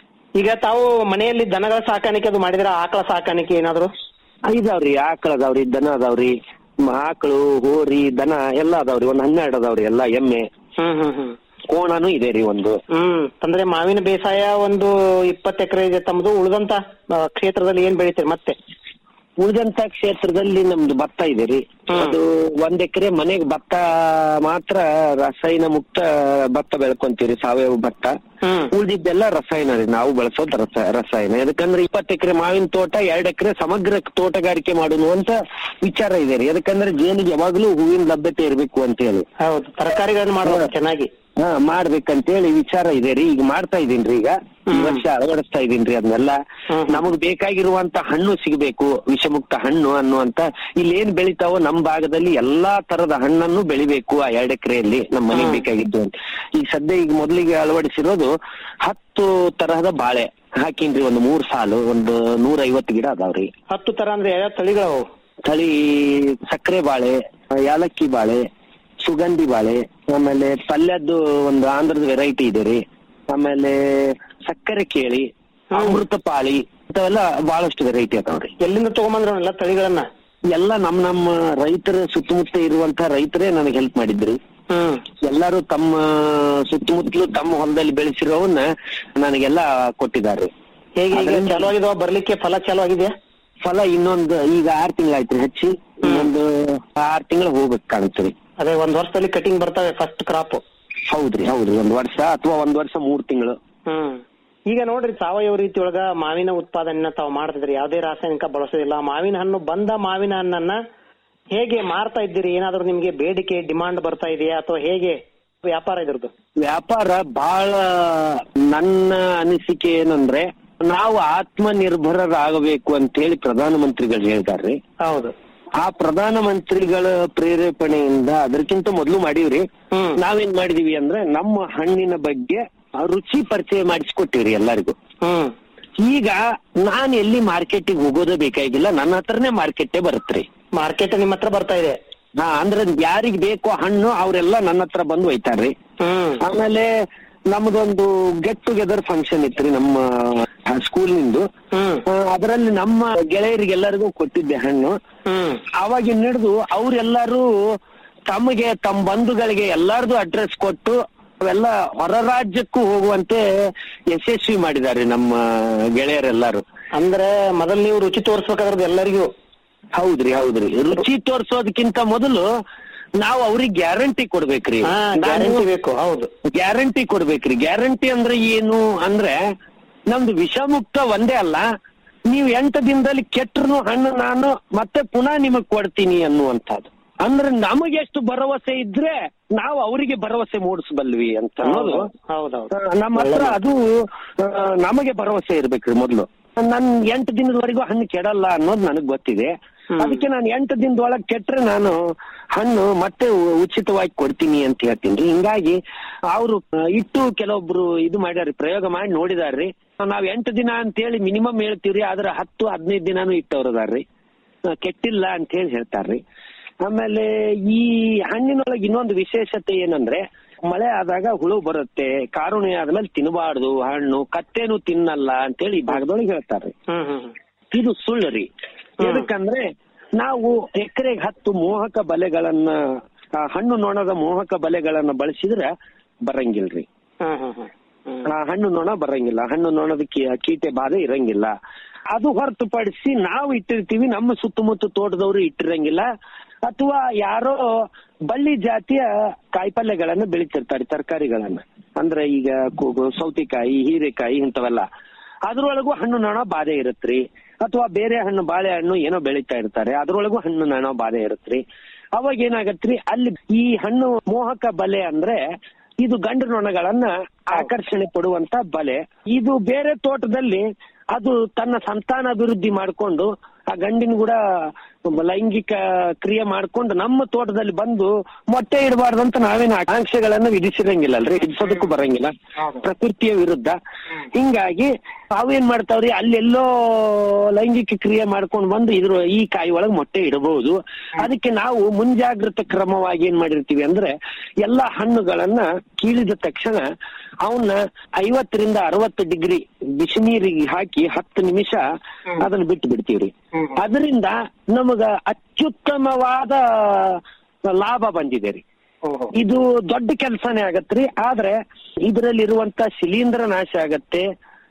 S8: ಈಗ ತಾವು ಮನೆಯಲ್ಲಿ ದನಗಳ ಸಾಕಾಣಿಕೆ ಅದು ಮಾಡಿದ್ರ ಆಕಳ ಸಾಕಾಣಿಕೆ ಏನಾದ್ರು
S9: ಇದಾವ್ರಿ ಆಕಳ ಅದಾವ್ರಿ ದನ ಅದಾವ್ರಿ ಮ- ಆಕಳು ಹೋರಿ ದನ ಎಲ್ಲ ಅದಾವ್ರಿ ಒಂದ್ ಹನ್ನೆರಡು ಅದಾವ್ರಿ ಎಲ್ಲ ಎಮ್ಮೆ
S8: ಹ್ಮ್ ಹ್ಮ್ ಹ್ಮ್
S9: ಕೋಣನು ಇದೆ ರೀ ಒಂದು
S8: ಹ್ಮ್ ಅಂದ್ರೆ ಮಾವಿನ ಬೇಸಾಯ ಒಂದು ಇಪ್ಪತ್ತು ಎಕರೆ ಇದೆ ತಮ್ಮದು ಉಳಿದಂತ ಆ, ಕ್ಷೇತ್ರದಲ್ಲಿ ಏನ್ ಬೆಳಿತೀರಿ ಮತ್ತೆ
S9: ಉಳಿದಂತ ಕ್ಷೇತ್ರದಲ್ಲಿ ನಮ್ದು ಭತ್ತ ಇದೆ ರೀ ಅದು ಒಂದ್ ಎಕರೆ ಮನೆಗೆ ಭತ್ತ ಮಾತ್ರ ರಸಾಯನ ಮುಕ್ತ ಭತ್ತ ಬೆಳ್ಕೊಂತೀವಿ ಸಾವಯವ ಭತ್ತ
S8: ಹ್ಮ್
S9: ಉಳಿದಿದ್ದೆಲ್ಲ ರಸಾಯನ ರೀ ನಾವು ಬಳಸೋದು ರಸ ರಸಾಯನ ಯಾಕಂದ್ರೆ ಇಪ್ಪತ್ತು ಎಕರೆ ಮಾವಿನ ತೋಟ ಎರಡ್ ಎಕರೆ ಸಮಗ್ರ ತೋಟಗಾರಿಕೆ ಮಾಡೋನು ಅಂತ ವಿಚಾರ ಇದೆ ರೀ ಯಾಕಂದ್ರೆ ಜೇನಿಗೆ ಯಾವಾಗ್ಲೂ ಹೂವಿನ ಲಭ್ಯತೆ ಇರ್ಬೇಕು ಅಂತ ಹೇಳಿ
S8: ಹೌದು ತರಕಾರಿಗಳನ್ನ ಮಾಡ್ಬೋದು ಚೆನ್ನಾಗಿ
S9: ಹಾ ಮಾಡ್ಬೇಕಂತೇಳಿ ವಿಚಾರ ಇದೆ ರೀ ಈಗ ಮಾಡ್ತಾ ಇದೀನ್ರಿ ಈಗ ಈ ವರ್ಷ ಅಳವಡಿಸ್ತಾ ಇದೀನ್ರಿ ಅದನ್ನೆಲ್ಲ ನಮಗ್ ಬೇಕಾಗಿರುವಂತ ಹಣ್ಣು ಸಿಗಬೇಕು ವಿಷಮುಕ್ತ ಹಣ್ಣು ಅನ್ನುವಂತ ಇಲ್ಲಿ ಏನ್ ಬೆಳಿತಾವೋ ನಮ್ ಭಾಗದಲ್ಲಿ ಎಲ್ಲಾ ತರದ ಹಣ್ಣನ್ನು ಬೆಳಿಬೇಕು ಆ ಎರಡ್ ಎಕರೆಯಲ್ಲಿ ನಮ್ಮ ಮನೆಗೆ ಬೇಕಾಗಿದ್ದು ಅಂತ ಈಗ ಸದ್ಯ ಈಗ ಮೊದಲಿಗೆ ಅಳವಡಿಸಿರೋದು ಹತ್ತು ತರಹದ ಬಾಳೆ ಹಾಕಿನ್ರಿ ಒಂದು ಮೂರ್ ಸಾಲು ಒಂದು ನೂರ ಐವತ್ತು ಗಿಡ ಅದಾವ್ರಿ
S8: ಹತ್ತು ತರ ಅಂದ್ರೆ ಯಾವ ತಳಿಗಳು
S9: ತಳಿ ಸಕ್ಕರೆ ಬಾಳೆ ಯಾಲಕ್ಕಿ ಬಾಳೆ ಸುಗಂಧಿ ಬಾಳೆ ಆಮೇಲೆ ಪಲ್ಯದ್ದು ಒಂದು ಆಂಧ್ರದ ವೆರೈಟಿ ಇದೆ ರೀ ಆಮೇಲೆ ಸಕ್ಕರೆ ಕೇಳಿ ಅಮೃತ ಪಾಳಿ ಇಂಥವೆಲ್ಲ ಬಹಳಷ್ಟು ವೆರೈಟಿ ಅದಾವ್ರಿ
S8: ಎಲ್ಲಿಂದ ತಗೊಂಬಂದ್ರ ಎಲ್ಲ ತಳಿಗಳನ್ನ
S9: ಎಲ್ಲ ನಮ್ ನಮ್ಮ ರೈತರ ಸುತ್ತಮುತ್ತ ಇರುವಂತ ರೈತರೇ ನನಗೆ ಹೆಲ್ಪ್ ಮಾಡಿದ್ರಿ
S8: ಹ್ಮ್
S9: ಎಲ್ಲರೂ ತಮ್ಮ ಸುತ್ತಮುತ್ತಲು ತಮ್ಮ ಹೊಲದಲ್ಲಿ ಬೆಳೆಸಿರೋವನ್ನ ನನಗೆಲ್ಲ ಕೊಟ್ಟಿದ್ದಾರೆ
S8: ಹೇಗೆ ಈಗ ಚಾಲು ಆಗಿದಾವ ಬರ್ಲಿಕ್ಕೆ ಫಲ ಚಾಲು ಆಗಿದೆಯಾ
S9: ಫಲ ಇನ್ನೊಂದು ಈಗ ಆರ್ ತಿಂಗಳಾಯ್ತ್ರಿ ಹಚ್ಚಿ ಇನ್ನೊಂದು ಆರ್ ತಿಂಗಳು ಹೋಗ್ಬೇಕು ಕಾಣುತ್ತೆ
S8: ಅದೇ ಒಂದ್ ವರ್ಷದಲ್ಲಿ ಕಟಿಂಗ್ ಬರ್ತವೆ ಫಸ್ಟ್ ಕ್ರಾಪ್
S9: ಹೌದ್ರಿ ಹೌದ್ರಿ ಒಂದ್ ವರ್ಷ ಅಥವಾ ಒಂದ್ ವರ್ಷ ಮೂರ್ ತಿಂಗಳು
S8: ಹ್ಮ್ ಈಗ ನೋಡ್ರಿ ಸಾವಯವ ರೀತಿ ಒಳಗ ಮಾವಿನ ಉತ್ಪಾದನೆನ ತಾವು ಮಾಡ್ತಿದ್ರಿ ಯಾವುದೇ ರಾಸಾಯನಿಕ ಬಳಸೋದಿಲ್ಲ ಮಾವಿನ ಹಣ್ಣು ಬಂದ ಮಾವಿನ ಹಣ್ಣನ್ನ ಹೇಗೆ ಮಾರ್ತಾ ಇದ್ದೀರಿ ಏನಾದ್ರೂ ನಿಮ್ಗೆ ಬೇಡಿಕೆ ಡಿಮಾಂಡ್ ಬರ್ತಾ ಇದೆಯಾ ಅಥವಾ ಹೇಗೆ ವ್ಯಾಪಾರ ಇದ್ರದ್ದು
S9: ವ್ಯಾಪಾರ ಬಹಳ ನನ್ನ ಅನಿಸಿಕೆ ಏನಂದ್ರೆ ನಾವು ಆತ್ಮನಿರ್ಭರರಾಗಬೇಕು ಅಂತ ಹೇಳಿ ಪ್ರಧಾನಮಂತ್ರಿಗಳು ಹೇಳ್ತಾರ್ರಿ
S8: ಹೌದು
S9: ಆ ಪ್ರಧಾನ ಮಂತ್ರಿಗಳ ಪ್ರೇರೇಪಣೆಯಿಂದ ಅದಕ್ಕಿಂತ ಮೊದಲು ಮಾಡೀವ್ರಿ
S8: ಹ್ಮ್.
S9: ನಾವೇನ್ ಮಾಡಿದೀವಿ ಅಂದ್ರೆ ನಮ್ಮ ಹಣ್ಣಿನ ಬಗ್ಗೆ ರುಚಿ ಪರಿಚಯ ಮಾಡಿಸ್ಕೊಟ್ಟಿವ್ರಿ ಎಲ್ಲರಿಗೂ
S8: ಹ್ಮ್
S9: ಈಗ ನಾನ್ ಎಲ್ಲಿ ಮಾರ್ಕೆಟಿಗೆ ಹೋಗೋದೇ ಬೇಕಾಗಿಲ್ಲ ನನ್ನ ಹತ್ರನೇ ಮಾರ್ಕೆಟೇ ಬರುತ್ತ್ರಿ
S8: ಮಾರ್ಕೆಟ್ ನಿಮ್ಮ ಹತ್ರ ಬರ್ತಾ ಇದೆ
S9: ಹಾ ಅಂದ್ರೆ ಯಾರಿಗ್ ಬೇಕೋ ಹಣ್ಣು ಅವರೆಲ್ಲ ನನ್ನ ಹತ್ರ ಬಂದು ಒಯ್ತಾರ್ರಿ
S8: ಹ್ಮ್
S9: ಆಮೇಲೆ ನಮ್ದೊಂದು ಗೆಟ್ ಟುಗೆದರ್ ಫಂಕ್ಷನ್ ಇತ್ರಿ ನಮ್ಮ ಸ್ಕೂಲ್ ನಿಂದು
S8: ಹ್ಮ್
S9: ಅದರಲ್ಲಿ ನಮ್ಮ ಗೆಳೆಯರಿಗೆಲ್ಲರಿಗೂ ಕೊಟ್ಟಿದ್ದೆ ಹಣ್ಣು
S8: ಹ್ಮ್
S9: ಅವಾಗಿನ ಹಿಡಿದು ಅವರೆಲ್ಲರೂ ತಮಗೆ ತಮ್ಮ ಬಂಧುಗಳಿಗೆ ಎಲ್ಲಾರ್ದು ಅಡ್ರೆಸ್ ಕೊಟ್ಟು ಅವೆಲ್ಲ ಹೊರ ರಾಜ್ಯಕ್ಕೂ ಹೋಗುವಂತೆ ಯಶಸ್ವಿ ಮಾಡಿದ್ದಾರೆ ನಮ್ಮ ಗೆಳೆಯರೆಲ್ಲರೂ
S8: ಅಂದ್ರೆ ಮೊದಲು ನೀವು ರುಚಿ ತೋರಿಸ್ಬೇಕಾದ್ರದ್ದು ಎಲ್ಲರಿಗೂ
S9: ಹೌದ್ರಿ ಹೌದ್ರಿ ರುಚಿ ತೋರ್ಸೋದಕ್ಕಿಂತ ಮೊದಲು ನಾವು ಅವ್ರಿಗೆ ಗ್ಯಾರಂಟಿ ಕೊಡ್ಬೇಕ್ರಿ
S8: ಹಾ ಗ್ಯಾರಂಟಿ ಬೇಕು ಹೌದು
S9: ಗ್ಯಾರಂಟಿ ಕೊಡ್ಬೇಕ್ರಿ ಗ್ಯಾರಂಟಿ ಅಂದ್ರೆ ಏನು ಅಂದ್ರೆ ನಮ್ದು ವಿಷಮುಕ್ತ ಒಂದೇ ಅಲ್ಲ ನೀವು ಎಂಟು ದಿನದಲ್ಲಿ ಕೆಟ್ಟರು ಹಣ್ಣು ನಾನು ಮತ್ತೆ ಪುನಃ ನಿಮಗ್ ಕೊಡ್ತೀನಿ ಅನ್ನುವಂಥದ್ದು ಅಂದ್ರೆ ನಮಗೆ ಎಷ್ಟು ಭರವಸೆ ಇದ್ರೆ ನಾವು ಅವರಿಗೆ ಭರವಸೆ ಮೂಡಿಸಬಲ್ವಿ ಅಂತ ಅನ್ನೋದು
S8: ಹೌದೌದು
S9: ಆ, ನಮ್ಮ ಹತ್ರ ಅದು ಆ, ನಮಗೆ ಭರವಸೆ ಇರ್ಬೇಕ್ರಿ ಮೊದ್ಲು ನನ್ ಎಂಟು ದಿನದವರೆಗೂ ಹಣ್ಣು ಕೆಡಲ್ಲ ಅನ್ನೋದು ನನಗ್ ಗೊತ್ತಿದೆ ಅದಕ್ಕೆ ನಾನು ಎಂಟು ದಿನದೊಳಗೆ ಕೆಟ್ರೆ ನಾನು ಹಣ್ಣು ಮತ್ತೆ ಉ- ಉಚಿತವಾಗಿ ಕೊಡ್ತೀನಿ ಅಂತ ಹೇಳ್ತೀನಿ ಹಿಂಗಾಗಿ ಅವರು ಇಟ್ಟು ಕೆಲವೊಬ್ರು ಇದು ಮಾಡ್ಯಾರಿ ಪ್ರಯೋಗ ಮಾಡಿ ನೋಡಿದಾರ್ರಿ ನಾವ್ ಎಂಟು ದಿನ ಅಂತೇಳಿ ಮಿನಿಮಮ್ ಹೇಳ್ತೀವ್ರಿ ಆದ್ರೆ ಹತ್ತು ಹದಿನೈದು ದಿನಾನು ಇಟ್ಟವ್ರದಾರ್ರಿ ಆ, ಕೆಟ್ಟಿಲ್ಲ ಅಂತ ಹೇಳಿ ಹೇಳ್ತಾರ್ರಿ ಆಮೇಲೆ ಈ ಹಣ್ಣಿನೊಳಗೆ ಇನ್ನೊಂದು ವಿಶೇಷತೆ ಏನಂದ್ರೆ ಮಳೆ ಆದಾಗ ಹುಳು ಬರುತ್ತೆ ಕಾರುಣಿ ಆದ್ಮೇಲೆ ತಿನ್ನಬಾರ್ದು ಹಣ್ಣು ಕತ್ತೇನು ತಿನ್ನಲ್ಲ ಅಂತೇಳಿ ಈ ಭಾಗದೊಳಗೆ ಹೇಳ್ತಾರ್ರಿ ಇದು ಸುಳ್ಳು ರೀ ಎದಕ್ಕಂದ್ರೆ ನಾವು ಎಕರೆಗೆ ಹತ್ತು ಮೋಹಕ ಬಲೆಗಳನ್ನ ಆ, ಹಣ್ಣು ನೊಣದ ಮೋಹಕ ಬಲೆಗಳನ್ನ ಬಳಸಿದ್ರೆ ಬರಂಗಿಲ್ರಿ ಆ, ಹಣ್ಣು ನೊಣ ಬರಂಗಿಲ್ಲ ಹಣ್ಣು ನೊಣದ ಕೀ- ಕೀಟೆ ಬಾಧೆ ಇರಂಗಿಲ್ಲ ಅದು ಹೊರತುಪಡಿಸಿ ನಾವು ಇಟ್ಟಿರ್ತೀವಿ ನಮ್ಮ ಸುತ್ತಮುತ್ತ ತೋಟದವರು ಇಟ್ಟಿರಂಗಿಲ್ಲ ಅಥವಾ ಯಾರೋ ಬಳ್ಳಿ ಜಾತಿಯ ಕಾಯಿಪಲ್ಯಗಳನ್ನ ಬೆಳಿತಿರ್ತಾರೆ ತರಕಾರಿಗಳನ್ನ ಅಂದ್ರೆ ಈಗ ಕು- ಕು- ಸೌತೆಕಾಯಿ ಹೀರೆಕಾಯಿ ಇಂಥವೆಲ್ಲ ಅದ್ರೊಳಗೂ ಹಣ್ಣು ನೊಣ ಬಾಧೆ ಇರುತ್ತ್ರಿ ಅಥವಾ ಬೇರೆ ಹಣ್ಣು ಬಾಳೆಹಣ್ಣು ಏನೋ ಬೆಳಿತಾ ಇರ್ತಾರೆ ಅದ್ರೊಳಗೂ ಹಣ್ಣು ನೊಣ ಬಾಧೆ ಇರುತ್ತ್ರಿ ಅವಾಗ ಏನಾಗತ್ರಿ ಅಲ್ಲಿ ಈ ಹಣ್ಣು ಮೋಹಕ ಬಲೆ ಅಂದ್ರೆ ಇದು ಗಂಡು ನೊಣಗಳನ್ನ ಆಕರ್ಷಣೆ ಪಡುವಂತ ಬಲೆ ಇದು ಬೇರೆ ತೋಟದಲ್ಲಿ ಅದು ತನ್ನ ಸಂತಾನ ಅಭಿವೃದ್ಧಿ ಮಾಡ್ಕೊಂಡು ಆ ಗಂಡಿನ ಕೂಡ ಲೈಂಗಿಕ ಕ್ರಿಯೆ ಮಾಡ್ಕೊಂಡು ನಮ್ಮ ತೋಟದಲ್ಲಿ ಬಂದು ಮೊಟ್ಟೆ ಇಡಬಾರ್ದಂತ ನಾವೇನು ಆಕಾಂಕ್ಷೆಗಳನ್ನ ವಿಧಿಸಿರಂಗಿಲ್ಲ ಅಲ್ರಿ ವಿಧಿಸೋದಕ್ಕೂ ಬರಂಗಿಲ್ಲ ಪ್ರಕೃತಿಯ ವಿರುದ್ಧ ಹಿಂಗಾಗಿ ಅವೇನ್ ಮಾಡ್ತಾವ್ರಿ ಅಲ್ಲೆಲ್ಲೋ ಲೈಂಗಿಕ ಕ್ರಿಯೆ ಮಾಡ್ಕೊಂಡು ಬಂದು ಇದ್ರ ಈ ಕಾಯಿ ಒಳಗ್ ಮೊಟ್ಟೆ ಇಡಬಹುದು ಅದಕ್ಕೆ ನಾವು ಮುಂಜಾಗ್ರತಾ ಕ್ರಮವಾಗಿ ಏನ್ ಮಾಡಿರ್ತೀವಿ ಅಂದ್ರೆ ಎಲ್ಲಾ ಹಣ್ಣುಗಳನ್ನ ಕೀಳಿದ ತಕ್ಷಣ ಅವನ್ನ ಐವತ್ತರಿಂದ ಅರವತ್ತು ಡಿಗ್ರಿ ಬಿಸಿ ನೀರಿಗೆ ಹಾಕಿ ಹತ್ತು ನಿಮಿಷ ಅದನ್ನ ಬಿಟ್ಟು ಬಿಡ್ತೀವ್ರಿ ಅದರಿಂದ ನಮಗ ಅತ್ಯುತ್ತಮವಾದ ಲಾಭ ಬಂದಿದೆ ರೀ ಇದು ದೊಡ್ಡ ಕೆಲಸನೇ ಆಗತ್ರಿ ಆದ್ರೆ ಇದರಲ್ಲಿರುವಂತ ಶಿಲೀಂಧ್ರ ನಾಶ ಆಗತ್ತೆ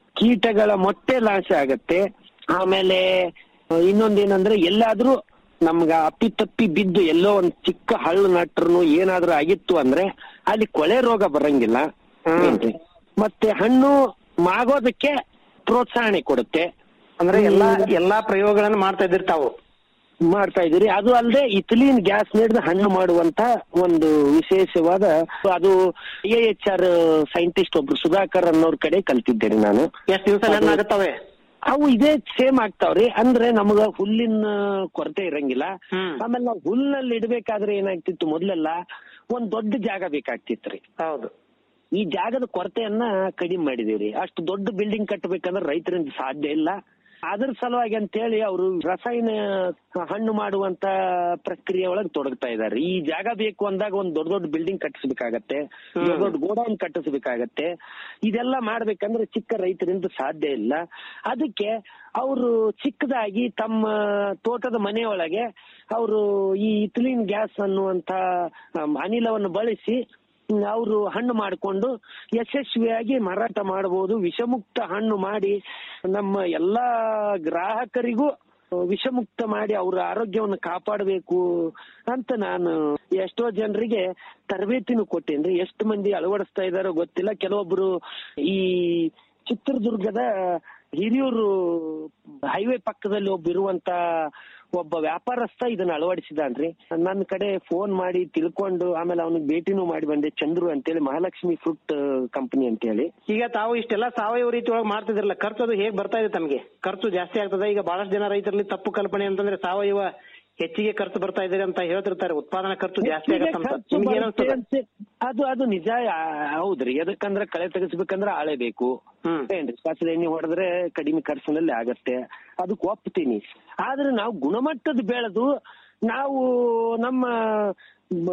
S9: ಕೀಟಗಳ ಮೊಟ್ಟೆ ನಾಶ ಆಗತ್ತೆ ಆಮೇಲೆ ಇನ್ನೊಂದೇನಂದ್ರೆ ಎಲ್ಲಾದ್ರೂ ನಮ್ಗ ಅಪ್ಪಿತಪ್ಪಿ ಬಿದ್ದು ಎಲ್ಲೋ ಒಂದ್ ಚಿಕ್ಕ ಹಳ್ಳು ನಟ್ರು ಏನಾದ್ರೂ ಆಗಿತ್ತು ಅಂದ್ರೆ ಅಲ್ಲಿ ಕೊಳೆ ರೋಗ ಬರಂಗಿಲ್ಲ ಏನ್ರಿ ಮತ್ತೆ ಹಣ್ಣು ಮಾಗೋದಕ್ಕೆ ಪ್ರೋತ್ಸಾಹನೆ ಕೊಡುತ್ತೆ
S8: ಅಂದ್ರೆ ಎಲ್ಲಾ ಎಲ್ಲಾ ಪ್ರಯೋಗಗಳನ್ನು ಮಾಡ್ತಾ ಇದ್ದೀರಿ ತಾವು
S9: ಮಾಡ್ತಾ ಇದೀರಿ ಅದು ಅಲ್ಲದೆ ಇಥಿಲೀನ್ ಗ್ಯಾಸ್ ನೀಡಿದ ಹಣ್ಣು ಮಾಡುವಂತ ಒಂದು ವಿಶೇಷವಾದ ಅದು ಎ ಎಚ್ ಆರ್ ಸೈಂಟಿಸ್ಟ್ ಒಬ್ರು ಸುಧಾಕರ್ ಅನ್ನೋರ್ ಕಡೆ ಕಲ್ತಿದ್ದೇನೆ ನಾನು
S8: ಎಷ್ಟ್ ದಿವಸ ಹಣ್ಣಾಗತ್ತವೆ
S9: ಅವು ಇದೇ ಸೇಮ್ ಆಗ್ತಾವ್ರಿ ಅಂದ್ರೆ ನಮಗ ಹುಲ್ಲಿನ ಕೊರತೆ ಇರಂಗಿಲ್ಲ ಆಮೇಲೆ ನಾವು ಹುಲ್ನಲ್ಲಿ ಇಡ್ಬೇಕಾದ್ರೆ ಏನಾಗ್ತಿತ್ತು ಮೊದ್ಲೆಲ್ಲ ಒಂದ್ ದೊಡ್ಡ ಜಾಗ ಬೇಕಾಗ್ತಿತ್ರಿ
S8: ಹೌದು
S9: ಈ ಜಾಗದ ಕೊರತೆಯನ್ನ ಕಡಿಮೆ ಮಾಡಿದೀವ್ರಿ ಅಷ್ಟು ದೊಡ್ಡ ಬಿಲ್ಡಿಂಗ್ ಕಟ್ಟಬೇಕಂದ್ರೆ ರೈತರಿಂದ ಸಾಧ್ಯ ಇಲ್ಲ ಅದ್ರ ಸಲುವಾಗಿ ಅಂತೇಳಿ ಅವರು ರಸಾಯನ ಹಣ್ಣು ಮಾಡುವಂತ ಪ್ರಕ್ರಿಯೆ ಒಳಗೆ ತೊಡಗ್ತಾ ಇದಾರೆ ಈ ಜಾಗ ಬೇಕು ಅಂದಾಗ ಒಂದ್ ದೊಡ್ಡ ದೊಡ್ಡ ಬಿಲ್ಡಿಂಗ್ ಕಟ್ಟಿಸ್ಬೇಕಾಗತ್ತೆ ದೊಡ್ಡ ದೊಡ್ಡ ಗೋಡೌನ್ ಕಟ್ಟಿಸ್ಬೇಕಾಗತ್ತೆ ಇದೆಲ್ಲ ಮಾಡ್ಬೇಕಂದ್ರೆ ಚಿಕ್ಕ ರೈತರಿಂದ ಸಾಧ್ಯ ಇಲ್ಲ ಅದಕ್ಕೆ ಅವರು ಚಿಕ್ಕದಾಗಿ ತಮ್ಮ ತೋಟದ ಮನೆಯೊಳಗೆ ಅವರು ಈ ಇಥಿಲಿನ್ ಗ್ಯಾಸ್ ಅನ್ನುವಂತ ಅಮ್, ಅನಿಲವನ್ನು ಬಳಸಿ ಅವರು ಹಣ್ಣು ಮಾಡಿಕೊಂಡು ಯಶಸ್ವಿಯಾಗಿ ಮಾರಾಟ ಮಾಡಬಹುದು ವಿಷಮುಕ್ತ ಹಣ್ಣು ಮಾಡಿ ನಮ್ಮ ಎಲ್ಲಾ ಗ್ರಾಹಕರಿಗೂ ವಿಷಮುಕ್ತ ಮಾಡಿ ಅವರ ಆರೋಗ್ಯವನ್ನು ಕಾಪಾಡಬೇಕು ಅಂತ ನಾನು ಎಷ್ಟೋ ಜನರಿಗೆ ತರಬೇತಿನೂ ಕೊಟ್ಟೇನ್ರಿ ಎಷ್ಟು ಮಂದಿ ಅಳವಡಿಸ್ತಾ ಇದಾರೋ ಗೊತ್ತಿಲ್ಲ ಕೆಲವೊಬ್ರು ಈ ಚಿತ್ರದುರ್ಗದ ಹಿರಿಯೂರು ಹೈವೇ ಪಕ್ಕದಲ್ಲಿ ಒಬ್ಬ ಇರುವಂತ ಒಬ್ಬ ವ್ಯಾಪಾರಸ್ಥ ಇದನ್ನ ಅಳವಡಿಸಿದಾನ್ರಿ ನನ್ನ ಕಡೆ ಫೋನ್ ಮಾಡಿ ತಿಳ್ಕೊಂಡು ಆಮೇಲೆ ಅವನಿಗೆ ಭೇಟಿನೂ ಮಾಡಿ ಬಂದೆ ಚಂದ್ರು ಅಂತೇಳಿ ಮಹಾಲಕ್ಷ್ಮಿ ಫ್ರೂಟ್ ಕಂಪನಿ ಅಂತೇಳಿ
S8: ಈಗ ತಾವು ಇಷ್ಟೆಲ್ಲ ಸಾವಯವ ರೀತಿ ಒಳಗೆ ಮಾಡ್ತಿದ್ರಲ್ಲ ಖರ್ಚು ಅದು ಹೇಗ್ ಬರ್ತಾ ಇದೆ ತಮಗೆ ಖರ್ಚು ಜಾಸ್ತಿ ಆಗ್ತದೆ ಈಗ ಬಹಳಷ್ಟು ಜನ ರೈತರಲ್ಲಿ ತಪ್ಪು ಕಲ್ಪನೆ ಅಂತಂದ್ರೆ ಸಾವಯವ ಹೆಚ್ಚಿಗೆ ಖರ್ಚು ಬರ್ತಾ ಇದೆ ಅಂತ ಹೇಳ್ತಿರ್ತಾರೆ ಉತ್ಪಾದನಾ ಖರ್ಚು ಜಾಸ್ತಿ ಆಗತ್ತಂತ
S9: ಖರ್ಚು
S8: ನಿಮ್ಗೆ ಏನ್
S9: ಬರುತ್ತೆ
S8: ಅನ್ಸ್ತದೆ?
S9: ಅಂತ- ಅದು ಅದು ನಿಜ ಆ, ಹೌದ್ರಿ ಎದಕ್ಕಂದ್ರೆ ಕಳೆ ತೆಗಿಸ್ಬೇಕಂದ್ರೆ ಆಳೆ ಬೇಕು ಏನ್ರಿ ಫಸಲು ಎಣ್ಣೆ ಹೊಡೆದ್ರೆ ಕಡಿಮೆ ಖರ್ಚಿನಲ್ಲಿ ಆಗತ್ತೆ ಅದಕ್ಕೆ ಒಪ್ತೀನಿ ಆದ್ರೆ ನಾವು ಗುಣಮಟ್ಟದ ಬೆಳೆದು ನಾವು ನಮ್ಮ ಮ,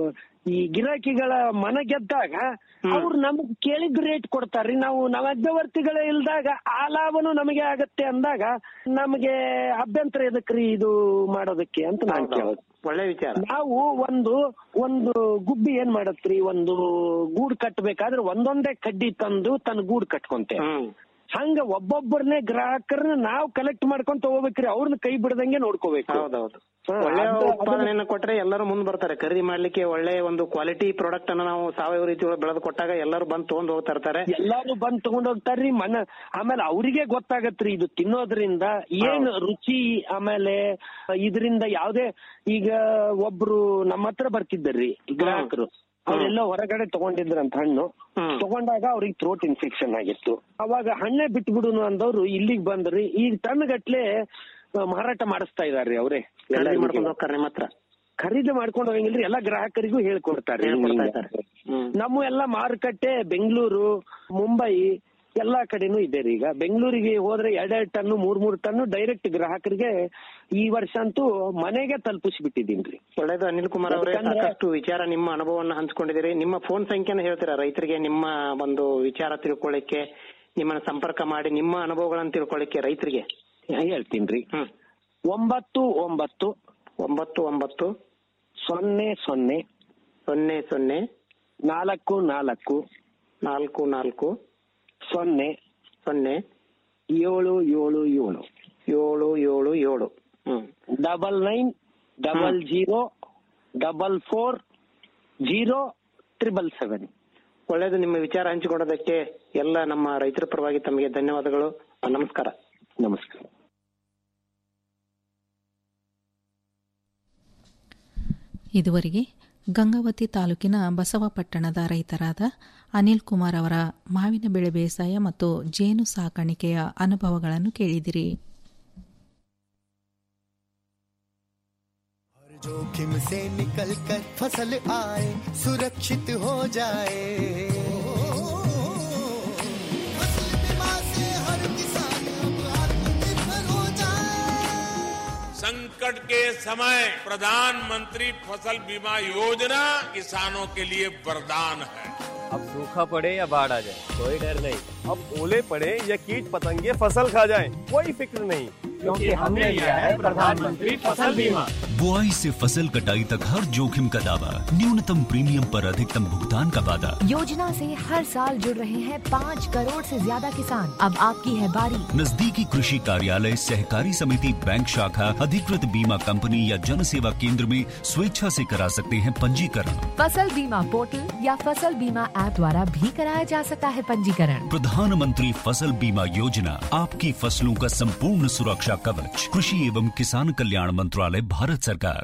S9: ಈ ಗಿರಾಕಿಗಳ ಮನ ಗೆದ್ದಾಗ ಅವ್ರು ನಮಗ್ ಕೇಳಿದ ರೇಟ್ ಕೊಡ್ತಾರ್ರಿ ನಾವು ಮಧ್ಯವರ್ತಿಗಳೇ ಇಲ್ದಾಗ ಆ ಲಾಭನು ನಮಗೆ ಆಗತ್ತೆ ಅಂದಾಗ ನಮಗೆ ಅಭ್ಯಂತರ ಎದಕ್ರಿ ಇದು ಮಾಡೋದಕ್ಕೆ ಅಂತ ನಾನು ಕೇಳೋದು
S8: ಒಳ್ಳೆ ವಿಚಾರ
S9: ನಾವು ಒಂದು ಒಂದು ಗುಬ್ಬಿ ಏನ್ ಮಾಡತ್ರಿ ಒಂದು ಗೂಡ್ ಕಟ್ಟಬೇಕಾದ್ರೆ ಒಂದೊಂದೇ ಕಡ್ಡಿ ತಂದು ತನ್ನ ಗೂಡ್ ಕಟ್ಕೊಂತೆ ಹಂಗ ಒಬ್ಬೊಬ್ಬರನ್ನೇ ಗ್ರಾಹಕರನ್ನ ನಾವು ಕಲೆಕ್ಟ್ ಮಾಡ್ಕೊಂಡ್ ತಗೋಬೇಕ್ರಿ ಅವ್ರನ್ನ ಕೈ ಬಿಡದಂಗೆ ನೋಡ್ಕೋಬೇಕು
S8: ಹೌದೌದು
S9: ಹಾ,
S8: ಒಳ್ಳೆ
S9: ಅದು-
S8: ಉತ್ಪಾದನೆಯನ್ನ ಕೊಟ್ರೆ ಎಲ್ಲರೂ ಮುಂದ್ ಬರ್ತಾರೆ ಖರೀದಿ ಮಾಡ್ಲಿಕ್ಕೆ ಒಳ್ಳೆ ಒಂದು ಕ್ವಾಲಿಟಿ ಪ್ರಾಡಕ್ಟ್ ಅನ್ನ ನಾವು ಸಾವಯವ ರೀತಿ ಒಳಗೆ ಬೆಳೆದು ಕೊಟ್ಟಾಗ ಎಲ್ಲರೂ ಬಂದು ತಗೊಂಡ್ ಹೋಗ್ತಾ ಇರ್ತಾರೆ
S9: ಎಲ್ಲಾರು ಬಂದ್ ತಗೊಂಡ್ ಹೋಗ್ತಾರ್ರಿ ಮನ ಆಮೇಲೆ ಅವ್ರಿಗೆ ಗೊತ್ತಾಗತ್ರಿ ಇದು ತಿನ್ನೋದ್ರಿಂದ ಏನ್ ರುಚಿ ಆಮೇಲೆ ಇದರಿಂದ ಯಾವ್ದೇ ಈಗ ಒಬ್ರು ನಮ್ಮ ಹತ್ರ ಬರ್ತಿದ್ದಾರ್ರಿ ಗ್ರಾಹಕರು ಅವರೆಲ್ಲ ಹೊರಗಡೆ ತಗೊಂಡಿದ್ರಂತ ಹಣ್ಣು ತಗೊಂಡಾಗ ಅವ್ರಿಗೆ ಥ್ರೋಟ್ ಇನ್ಫೆಕ್ಷನ್ ಆಗಿತ್ತು ಅವಾಗ ಹಣ್ಣೆ ಬಿಟ್ಬಿಡುನು ಅಂದವ್ರು ಇಲ್ಲಿಗೆ ಬಂದ್ರಿ ಈಗ ಟನ್ ಗಟ್ಲೆ ಆ, ಮಾರಾಟ ಮಾಡಿಸ್ತಾ ಇದಾರ್ರಿ ಅವರೇ
S8: ಖರೀದಿ ಮಾಡ್ಕೊಂಡು ಹೋಗ್ತಾರೆ ನಿಮ್ಮ ಹತ್ರ
S9: ಖರೀದಿ ಮಾಡ್ಕೊಂಡು ಹೋಗಂಗಿಲ್ರಿ ಎಲ್ಲಾ ಗ್ರಾಹಕರಿಗೂ ಹೇಳ್ಕೊಡ್ತಾರೆ
S8: ಹೇಳ್ಕೊಡ್ತಾ ಇದ್ದಾರೆ.
S9: ನಮ್ಮ ಎಲ್ಲಾ ಮಾರುಕಟ್ಟೆ ಬೆಂಗಳೂರು ಮುಂಬೈ ಎಲ್ಲಾ ಕಡೆನೂ ಇದೆ ರೀ ಈಗ ಬೆಂಗಳೂರಿಗೆ ಹೋದ್ರೆ ಎರಡೆರಡು ಟನ್ ಮೂರ್ ಮೂರ್ ಟನ್ ಡೈರೆಕ್ಟ್ ಗ್ರಾಹಕರಿಗೆ ಈ ವರ್ಷ ಅಂತೂ ಮನೆಗೆ ತಲುಪಿಸ್ಬಿಟ್ಟಿದೀನಿ
S8: ಒಳ್ಳೇದು ಅನಿಲ್ ಕುಮಾರ್ ಅವರೇ
S9: ಯಾಕಂದ್ರೆ-
S8: ಸಾಕಷ್ಟು ವಿಚಾರ ನಿಮ್ಮ ಅನುಭವವನ್ನು ಹಂಚ್ಕೊಂಡಿದ್ದೀರಿ ನಿಮ್ಮ ಫೋನ್ ಸಂಖ್ಯೆನ ಹೇಳ್ತೀರಾ ರೈತರಿಗೆ ನಿಮ್ಮ ಒಂದು ವಿಚಾರ ತಿಳ್ಕೊಳ್ಳಿಕ್ಕೆ ನಿಮ್ಮನ್ನ ಸಂಪರ್ಕ ಮಾಡಿ ನಿಮ್ಮ ಅನುಭವಗಳನ್ನು ತಿಳ್ಕೊಳ್ಳಿಕ್ಕೆ ರೈತರಿಗೆ
S9: ಹೇಳ್ತೀನಿ ಒಂಬತ್ತು ಒಂಬತ್ತು
S8: ಒಂಬತ್ತು ಒಂಬತ್ತು
S9: ಸೊನ್ನೆ ಸೊನ್ನೆ
S8: ಸೊನ್ನೆ ಸೊನ್ನೆ
S9: ನಾಲ್ಕು ನಾಲ್ಕು
S8: ನಾಲ್ಕು ನಾಲ್ಕು
S9: ಸೊನ್ನೆ
S8: ಸೊನ್ನೆ
S9: ಏಳು ಏಳು ಏಳು
S8: ಏಳು ಏಳು ಏಳು hmm
S9: double nine double zero double four zero triple seven
S8: ಒಳ್ಳೇದು ನಿಮ್ಮ ವಿಚಾರ ಹಂಚಿಕೊಳ್ಳೋದಕ್ಕೆ ಎಲ್ಲ ನಮ್ಮ ರೈತರ ಪರವಾಗಿ ತಮಗೆ ಧನ್ಯವಾದಗಳು ನಮಸ್ಕಾರ
S9: ನಮಸ್ಕಾರ
S2: ಇದುವರೆಗೆ ಗಂಗಾವತಿ ತಾಲೂಕಿನ ಬಸವಪಟ್ಟಣದ ರೈತರಾದ ಅನಿಲ್ ಕುಮಾರ್ ಅವರ ಮಾವಿನ ಬೆಳೆ ಬೇಸಾಯ ಮತ್ತು ಜೇನು ಸಾಕಾಣಿಕೆಯ ಅನುಭವಗಳನ್ನು ಕೇಳಿದಿರಿ
S10: जोखिम से निकल कर फसल आए सुरक्षित हो जाए फसल बीमा से हर किसान अब आत्मनिर्भर हो जाए
S11: संकट के समय प्रधानमंत्री फसल बीमा योजना किसानों के लिए वरदान है
S12: अब सूखा पड़े या बाढ़ आ जाए कोई डर नहीं अब ओले पड़े या कीट पतंगे फसल खा जाए कोई फिक्र नहीं क्योंकि हमने लिया है प्रधानमंत्री फसल बीमा
S13: बुआई से फसल कटाई तक हर जोखिम का दावा न्यूनतम प्रीमियम पर अधिकतम भुगतान का वादा
S14: योजना से हर साल जुड़ रहे हैं पाँच करोड़ से ज्यादा किसान अब आपकी है बारी
S13: नजदीकी कृषि कार्यालय सहकारी समिति बैंक शाखा अधिकृत बीमा कंपनी या जन सेवा केंद्र में स्वेच्छा से करा सकते हैं पंजीकरण
S14: फसल बीमा पोर्टल या फसल बीमा ऐप द्वारा भी कराया जा सकता है पंजीकरण
S13: प्रधानमंत्री फसल बीमा योजना आपकी फसलों का संपूर्ण सुरक्षा कवच कृषि एवं किसान कल्याण मंत्रालय भारत सरकार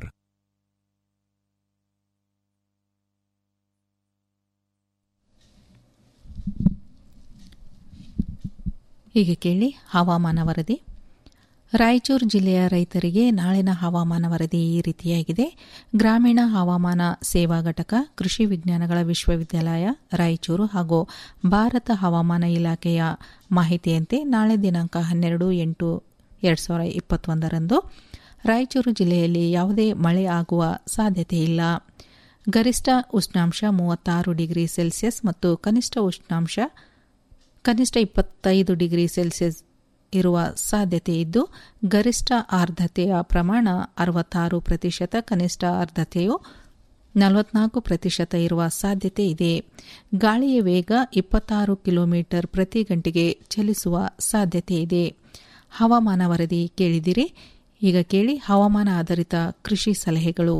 S2: ಈಗ ಕೇಳಿ ಹವಾಮಾನ ವರದಿ ರಾಯಚೂರು ಜಿಲ್ಲೆಯ ರೈತರಿಗೆ ನಾಳಿನ ಹವಾಮಾನ ವರದಿ ಈ ರೀತಿಯಾಗಿದೆ ಗ್ರಾಮೀಣ ಹವಾಮಾನ ಸೇವಾ ಘಟಕ ಕೃಷಿ ವಿಜ್ಞಾನಗಳ ವಿಶ್ವವಿದ್ಯಾಲಯ ರಾಯಚೂರು ಹಾಗೂ ಭಾರತ ಹವಾಮಾನ ಇಲಾಖೆಯ ಮಾಹಿತಿಯಂತೆ ನಾಳೆ ದಿನಾಂಕ ಹನ್ನೆರಡು ಎಂಟು ಎರಡು ಸಾವಿರ ಇಪ್ಪತ್ತೊಂದರಂದು ರಾಯಚೂರು ಜಿಲ್ಲೆಯಲ್ಲಿ ಯಾವುದೇ ಮಳೆ ಆಗುವ ಸಾಧ್ಯತೆ ಇಲ್ಲ ಗರಿಷ್ಠ ಉಷ್ಣಾಂಶ ಮೂವತ್ತಾರು ಡಿಗ್ರಿ ಸೆಲ್ಸಿಯಸ್ ಮತ್ತು ಕನಿಷ್ಠ ಉಷ್ಣಾಂಶ ಕನಿಷ್ಠ ಇಪ್ಪತ್ತೈದು ಡಿಗ್ರಿ ಸೆಲ್ಸಿಯಸ್ ಇರುವ ಸಾಧ್ಯತೆ ಇದ್ದು ಗರಿಷ್ಠ ಆರ್ದ್ರತೆಯ ಪ್ರಮಾಣ ಅರವತ್ತಾರು ಪ್ರತಿಶತ ಕನಿಷ್ಠ ಆರ್ದ್ರತೆಯು ನಲವತ್ನಾಲ್ಕು ಪ್ರತಿಶತ ಇರುವ ಸಾಧ್ಯತೆ ಇದೆ ಗಾಳಿಯ ವೇಗ ಇಪ್ಪತ್ತಾರು ಕಿಲೋಮೀಟರ್ ಪ್ರತಿ ಗಂಟೆಗೆ ಚಲಿಸುವ ಸಾಧ್ಯತೆ ಇದೆ ಹವಾಮಾನ ವರದಿ ಕೇಳಿದಿರಿ ಈಗ ಕೇಳಿ ಹವಾಮಾನ ಆಧಾರಿತ ಕೃಷಿ ಸಲಹೆಗಳು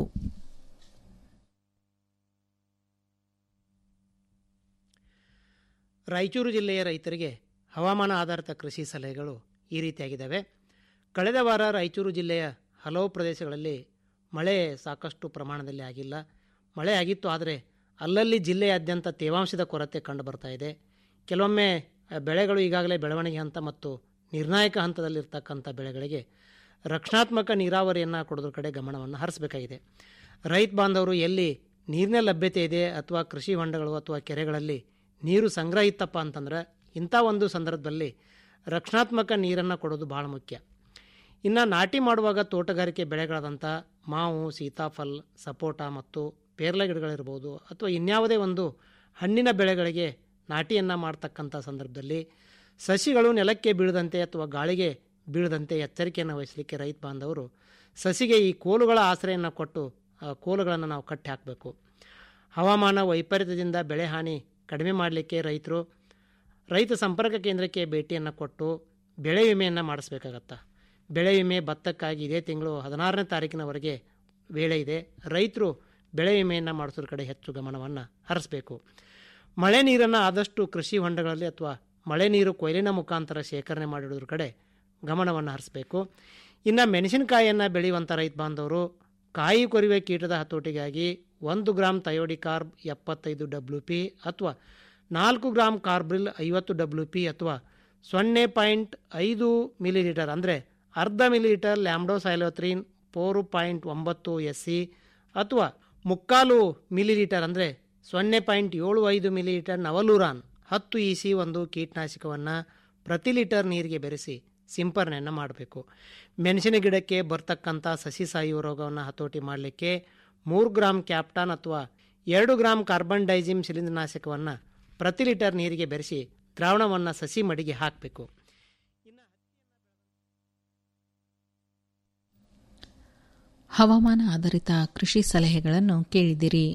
S8: ರಾಯಚೂರು ಜಿಲ್ಲೆಯ ರೈತರಿಗೆ ಹವಾಮಾನ ಆಧಾರಿತ ಕೃಷಿ ಸಲಹೆಗಳು ಈ ರೀತಿಯಾಗಿದ್ದಾವೆ ಕಳೆದ ವಾರ ರಾಯಚೂರು ಜಿಲ್ಲೆಯ ಹಲವು ಪ್ರದೇಶಗಳಲ್ಲಿ ಮಳೆ ಸಾಕಷ್ಟು ಪ್ರಮಾಣದಲ್ಲಿ ಆಗಿಲ್ಲ ಮಳೆ ಆಗಿತ್ತು ಆದರೆ ಅಲ್ಲಲ್ಲಿ ಜಿಲ್ಲೆಯಾದ್ಯಂತ ತೇವಾಂಶದ ಕೊರತೆ ಕಂಡುಬರ್ತಾ ಇದೆ ಕೆಲವೊಮ್ಮೆ ಆ, ಬೆಳೆಗಳು ಈಗಾಗಲೇ ಬೆಳವಣಿಗೆ ಹಂತ ಮತ್ತು ನಿರ್ಣಾಯಕ ಹಂತದಲ್ಲಿರ್ತಕ್ಕಂಥ ಬೆಳೆಗಳಿಗೆ ರಕ್ಷಣಾತ್ಮಕ ನೀರಾವರಿಯನ್ನು ಕೊಡೋದ್ರ ಕಡೆ ಗಮನವನ್ನು ಹರಿಸಬೇಕಾಗಿದೆ ರೈತ ಬಾಂಧವರು ಎಲ್ಲಿ ನೀರಿನ ಲಭ್ಯತೆ ಇದೆ ಅಥವಾ ಕೃಷಿ ಹೊಂಡಗಳು ಅಥವಾ ಕೆರೆಗಳಲ್ಲಿ ನೀರು ಸಂಗ್ರಹ ಇತ್ತಪ್ಪ ಅಂತಂದ್ರೆ ಇಂಥ ಒಂದು ಸಂದರ್ಭದಲ್ಲಿ ರಕ್ಷಣಾತ್ಮಕ ನೀರನ್ನು ಕೊಡೋದು ಭಾಳ ಮುಖ್ಯ ಇನ್ನು ನಾಟಿ ಮಾಡುವಾಗ ತೋಟಗಾರಿಕೆ ಬೆಳೆಗಳಾದಂಥ ಮಾವು ಸೀತಾಫಲ್ ಸಪೋಟ ಮತ್ತು ಪೇರ್ಲೆ ಗಿಡಗಳಿರ್ಬೋದು ಅಥವಾ ಇನ್ಯಾವುದೇ ಒಂದು ಹಣ್ಣಿನ ಬೆಳೆಗಳಿಗೆ ನಾಟಿಯನ್ನು ಮಾಡ್ತಕ್ಕಂಥ ಸಂದರ್ಭದಲ್ಲಿ ಸಸಿಗಳು ನೆಲಕ್ಕೆ ಬೀಳದಂತೆ ಅಥವಾ ಗಾಳಿಗೆ ಬೀಳದಂತೆ ಎಚ್ಚರಿಕೆಯನ್ನು ವಹಿಸಲಿಕ್ಕೆ ರೈತ ಬಾಂಧವರು ಸಸಿಗೆ ಈ ಕೋಲುಗಳ ಆಶ್ರಯನ್ನು ಕೊಟ್ಟು ಆ ಕೋಲುಗಳನ್ನು ನಾವು ಕಟ್ಟಿ ಹಾಕಬೇಕು ಹವಾಮಾನ ವೈಪರೀತ್ಯದಿಂದ ಬೆಳೆ ಹಾನಿ ಕಡಿಮೆ ಮಾಡಲಿಕ್ಕೆ ರೈತರು ರೈತ ಸಂಪರ್ಕ ಕೇಂದ್ರಕ್ಕೆ ಭೇಟಿಯನ್ನು ಕೊಟ್ಟು ಬೆಳೆ ವಿಮೆಯನ್ನು ಮಾಡಿಸ್ಬೇಕಾಗತ್ತೆ ಬೆಳೆ ವಿಮೆ ಭತ್ತಕ್ಕಾಗಿ ಇದೇ ತಿಂಗಳು ಹದಿನಾರನೇ ತಾರೀಕಿನವರೆಗೆ ವೇಳೆ ಇದೆ ರೈತರು ಬೆಳೆ ವಿಮೆಯನ್ನು ಮಾಡಿಸೋದ್ರ ಕಡೆ ಹೆಚ್ಚು ಗಮನವನ್ನು ಹರಿಸಬೇಕು ಮಳೆ ನೀರನ್ನು ಆದಷ್ಟು ಕೃಷಿ ಹೊಂಡಗಳಲ್ಲಿ ಅಥವಾ ಮಳೆ ನೀರು ಕೊಯ್ಲಿನ ಮುಖಾಂತರ ಶೇಖರಣೆ ಮಾಡಿಡೋದ್ರ ಕಡೆ ಗಮನವನ್ನು ಹರಿಸಬೇಕು ಇನ್ನು ಮೆಣಸಿನಕಾಯಿಯನ್ನು ಬೆಳೆಯುವಂಥ ರೈತ ಬಾಂಧವರು ಕಾಯಿ ಕೊರಿವೆ ಕೀಟದ ಹತೋಟಿಗಾಗಿ ಒಂದು ಗ್ರಾಮ್ ತಯೋಡಿ ಕಾರ್ಬ್ ಎಪ್ಪತ್ತೈದು ಡಬ್ಲ್ಯೂ ಪಿ ಅಥವಾ ನಾಲ್ಕು ಗ್ರಾಮ್ ಕಾರ್ಬ್ರಿಲ್ ಐವತ್ತು ಡಬ್ಲ್ಯೂ ಪಿ ಅಥವಾ ಸೊನ್ನೆ ಪಾಯಿಂಟ್ ಐದು ಮಿಲಿಲೀಟರ್ ಅಂದರೆ ಅರ್ಧ ಮಿಲಿಲೀಟರ್ ಲ್ಯಾಮ್ಡೋಸೈಲೋತ್ರಿನ್ ಫೋರು ಪಾಯಿಂಟ್ ಒಂಬತ್ತು ಎಸ್ ಸಿ ಅಥವಾ ಮುಕ್ಕಾಲು ಮಿಲಿಲೀಟರ್ ಅಂದರೆ ಸೊನ್ನೆ ಪಾಯಿಂಟ್ ಏಳು ಐದು ಮಿಲಿಲೀಟರ್ ನವಲೂರಾನ್ ಹತ್ತು ಇ ಸಿ ಒಂದು ಕೀಟನಾಶಕವನ್ನು ಪ್ರತಿ ಲೀಟರ್ ನೀರಿಗೆ ಬೆರೆಸಿ ಸಿಂಪರಣೆಯನ್ನು ಮಾಡಬೇಕು ಮೆಣಸಿನ ಗಿಡಕ್ಕೆ ಬರ್ತಕ್ಕಂಥ ಸಸಿ ಸಾಯುವ ರೋಗವನ್ನು ಹತೋಟಿ ಮಾಡಲಿಕ್ಕೆ ಮೂರು ಗ್ರಾಮ್ ಕ್ಯಾಪ್ಟಾನ್ ಅಥವಾ ಎರಡು ಗ್ರಾಮ್ ಕಾರ್ಬನ್ ಡೈಜಿಮ್ ಶಿಲೀಂಧ್ರನಾಶಕವನ್ನು ಪ್ರತಿ ಲೀಟರ್ ನೀರಿಗೆ ಬೆರೆಸಿ ದ್ರಾವಣವನ್ನು ಸಸಿ ಮಡಿಗೆ ಹಾಕಬೇಕು
S2: ಹವಾಮಾನ ಆಧಾರಿತ ಕೃಷಿ ಸಲಹೆಗಳನ್ನು ಕೇಳಿದಿರಿ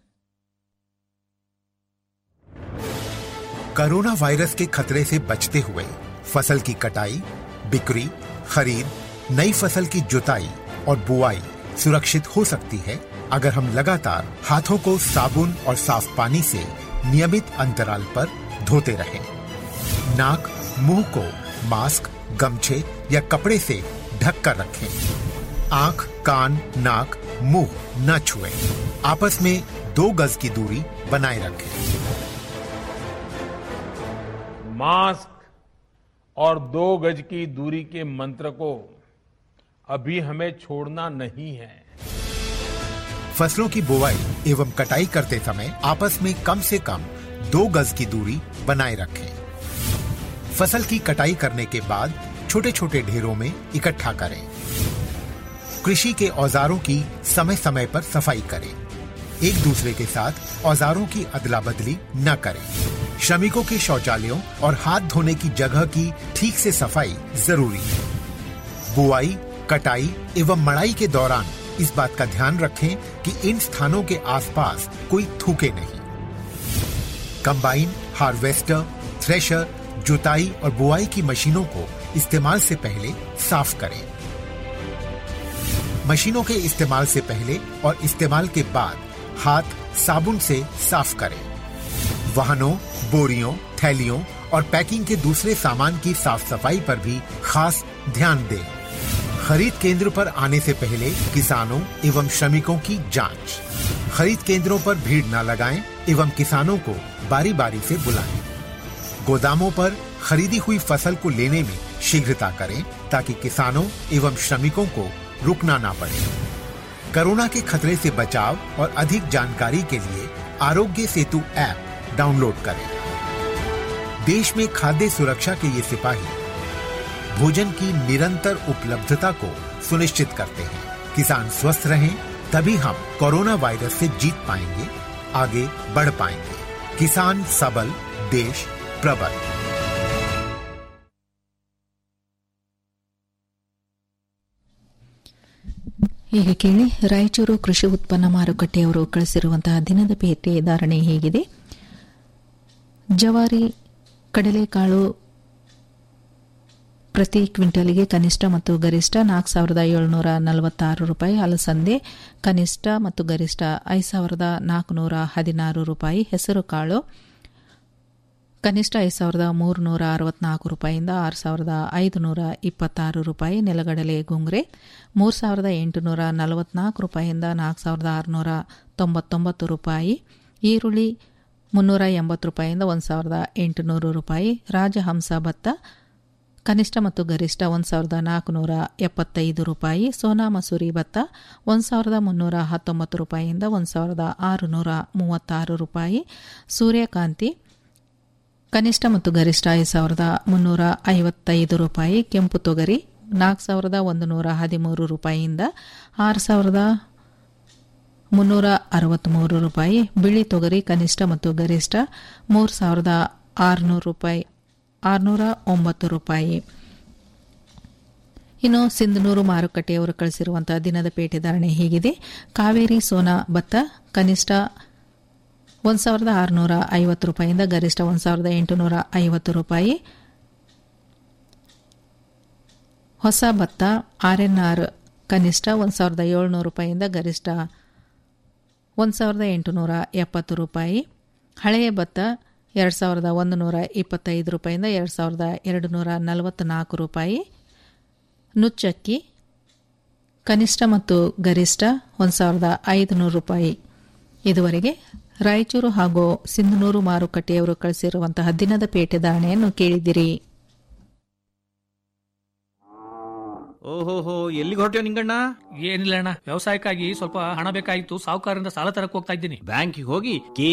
S15: कोरोना वायरस के खतरे से बचते हुए फसल की कटाई बिक्री खरीद नई फसल की जुताई और बुआई सुरक्षित हो सकती है अगर हम लगातार हाथों को साबुन और साफ पानी से नियमित अंतराल पर धोते रहें। नाक मुंह को मास्क गमछे या कपड़े से ढक कर रखें आंख कान नाक मुंह न छुएं। आपस में दो गज की दूरी बनाए रखें
S11: मास्क और दो गज की दूरी के मंत्र को अभी हमें छोड़ना नहीं है
S15: फसलों की बुवाई एवं कटाई करते समय आपस में कम से कम दो गज की दूरी बनाए रखें फसल की कटाई करने के बाद छोटे छोटे ढेरों में इकट्ठा करें कृषि के औजारों की समय समय पर सफाई करें एक दूसरे के साथ औजारों की अदला बदली न करें श्रमिकों के शौचालयों और हाथ धोने की जगह की ठीक से सफाई जरूरी है बुआई कटाई एवं मड़ाई के दौरान इस बात का ध्यान रखें कि इन स्थानों के आसपास कोई थूके नहीं कंबाइन हार्वेस्टर थ्रेशर जुताई और बुआई की मशीनों को इस्तेमाल से पहले साफ करें मशीनों के इस्तेमाल से पहले और इस्तेमाल के बाद हाथ साबुन से साफ करें वाहनों बोरियों थैलियों और पैकिंग के दूसरे सामान की साफ सफाई पर भी खास ध्यान दें खरीद केंद्र पर आने से पहले किसानों एवं श्रमिकों की जांच खरीद केंद्रों पर भीड़ न लगाएं एवं किसानों को बारी बारी से बुलाएं गोदामों पर खरीदी हुई फसल को लेने में शीघ्रता करें ताकि किसानों एवं श्रमिकों को रुकना ना पड़े कोरोना के खतरे से बचाव और अधिक जानकारी के लिए आरोग्य सेतु ऐप डाउनलोड करें देश में खाद्य सुरक्षा के ये सिपाही भोजन की निरंतर उपलब्धता को सुनिश्चित करते हैं किसान स्वस्थ रहें तभी हम कोरोना वायरस से जीत पाएंगे आगे बढ़ पाएंगे किसान सबल देश प्रबल
S2: ಈಗ ಕೇಳಿ ರಾಯಚೂರು ಕೃಷಿ ಉತ್ಪನ್ನ ಮಾರುಕಟ್ಟೆಯವರು ಕಳಿಸಿರುವಂತಹ ದಿನದ ಪೇಟೆ ಧಾರಣೆ ಹೀಗಿದೆ ಜವಾರಿ ಕಡಲೆಕಾಳು ಪ್ರತಿ ಕ್ವಿಂಟಲ್ಗೆ ಕನಿಷ್ಠ ಮತ್ತು ಗರಿಷ್ಠ ನಾಲ್ಕು ಸಾವಿರದ ಏಳುನೂರ ನಲವತ್ತಾರು ರೂಪಾಯಿ ಅಲಸಂದೆ ಕನಿಷ್ಠ ಮತ್ತು ಗರಿಷ್ಠ ಐದು ಸಾವಿರದ ನಾಲ್ಕುನೂರ ಹದಿನಾರು ರೂಪಾಯಿ ಹೆಸರು ಕಾಳು ಕನಿಷ್ಠ ಐದು ಸಾವಿರದ ಮೂರುನೂರ ಅರವತ್ನಾಲ್ಕು ರೂಪಾಯಿಯಿಂದ ಆರು ಸಾವಿರದ ಐದುನೂರ ಇಪ್ಪತ್ತಾರು ರೂಪಾಯಿ ನೆಲಗಡಲೆ ಗುಂಗ್ರೆ ಮೂರು ಸಾವಿರದ ಎಂಟುನೂರ ನಲವತ್ನಾಲ್ಕು ರೂಪಾಯಿಯಿಂದ ನಾಲ್ಕು ಸಾವಿರದ ಆರುನೂರ ತೊಂಬತ್ತೊಂಬತ್ತು ರೂಪಾಯಿ ಈರುಳ್ಳಿ ಮುನ್ನೂರ ಎಂಬತ್ತು ರೂಪಾಯಿಯಿಂದ ಒಂದು ಸಾವಿರದ ಎಂಟುನೂರು ರೂಪಾಯಿ ರಾಜಹಂಸ ಭತ್ತ ಕನಿಷ್ಠ ಮತ್ತು ಗರಿಷ್ಠ ಒಂದು ಸಾವಿರದ ನಾಲ್ಕುನೂರ ಎಪ್ಪತ್ತೈದು ರೂಪಾಯಿ ಸೋನಾ ಮಸೂರಿ ಭತ್ತ ಒಂದು ಸಾವಿರದ ಮುನ್ನೂರ ಹತ್ತೊಂಬತ್ತು ರೂಪಾಯಿಯಿಂದ ಒಂದು ಸಾವಿರದ ಆರುನೂರ ಮೂವತ್ತಾರು ರೂಪಾಯಿ ಸೂರ್ಯಕಾಂತಿ ಕನಿಷ್ಠ ಮತ್ತು ಗರಿಷ್ಠ ಐದು ಸಾವಿರದ ಮುನ್ನೂರ ಐವತ್ತೈದು ರೂಪಾಯಿ ಕೆಂಪು ತೊಗರಿ ನಾಲ್ಕು ಸಾವಿರದ ಒಂದು ನೂರ ಹದಿಮೂರು ರೂಪಾಯಿಯಿಂದ ಆರು ಸಾವಿರದ ಮುನ್ನೂರ ಅರವತ್ತ್ಮೂರು ರೂಪಾಯಿ ಬಿಳಿ ತೊಗರಿ ಕನಿಷ್ಠ ಮತ್ತು ಗರಿಷ್ಠ ಮೂರು ಸಾವಿರದ ಆರುನೂರು ರೂಪಾಯಿ ಆರುನೂರ ಒಂಬತ್ತು ರೂಪಾಯಿ ಇನ್ನು ಸಿಂಧನೂರು ಮಾರುಕಟ್ಟೆಯವರು ಕಳಿಸಿರುವಂತಹ ದಿನದ ಪೇಟೆ ಧಾರಣೆ ಹೀಗಿದೆ ಕಾವೇರಿ ಸೋನಾ ಭತ್ತ ಕನಿಷ್ಠ ಒಂದು ಸಾವಿರದ ಆರುನೂರ ಐವತ್ತು ರೂಪಾಯಿಯಿಂದ ಗರಿಷ್ಠ ಒಂದು ಸಾವಿರದ ಎಂಟುನೂರ ಐವತ್ತು ರೂಪಾಯಿ ಹೊಸ ಭತ್ತ ಆರ್ ಎನ್ ಆರ್ ಕನಿಷ್ಠ ಒಂದು ಸಾವಿರದ ಏಳ್ನೂರು ರೂಪಾಯಿಯಿಂದ ಗರಿಷ್ಠ ಒಂದು ಸಾವಿರದ ಎಂಟುನೂರ ಎಪ್ಪತ್ತು ರೂಪಾಯಿ ಹಳೆಯ ಭತ್ತ ಎರಡು ಸಾವಿರದ ಒಂದು ನೂರ ಇಪ್ಪತ್ತೈದು ರೂಪಾಯಿಯಿಂದ ಎರಡು ಸಾವಿರದ ಎರಡು ನೂರ ನಲವತ್ತ್ನಾಲ್ಕು ರೂಪಾಯಿ ನುಚ್ಚಕ್ಕಿ ಕನಿಷ್ಠ ಮತ್ತು ಗರಿಷ್ಠ ಒಂದು ಸಾವಿರದ ಐದುನೂರು ರೂಪಾಯಿ ಇದುವರೆಗೆ ರಾಯಚೂರು ಹಾಗೂ ಸಿಂಧನೂರು ಮಾರುಕಟ್ಟೆಯವರು ಕಳಿಸಿರುವಂತಹ ದಿನದ ಪೇಟೆ ಧಾರಣೆಯನ್ನು ಕೇಳಿದಿರಿ
S16: ಓಹೋಹೋ ಎಲ್ಲಿಗೆ ಹೊರಟ್ಯೋ ನಿಂಗಣ್ಣ
S17: ಏನಿಲ್ಲ ಅಣ್ಣ ವ್ಯವಸಾಯಕ್ಕಾಗಿ ಸ್ವಲ್ಪ ಹಣ ಬೇಕಾಗಿತ್ತು ಸಾಹುಕಾರರಿಂದ ಸಾಲ ತರಕ್ ಹೋಗ್ತಾ ಇದ್ದೀನಿ
S16: ಬ್ಯಾಂಕಿಗೆ ಹೋಗಿ ಕೆ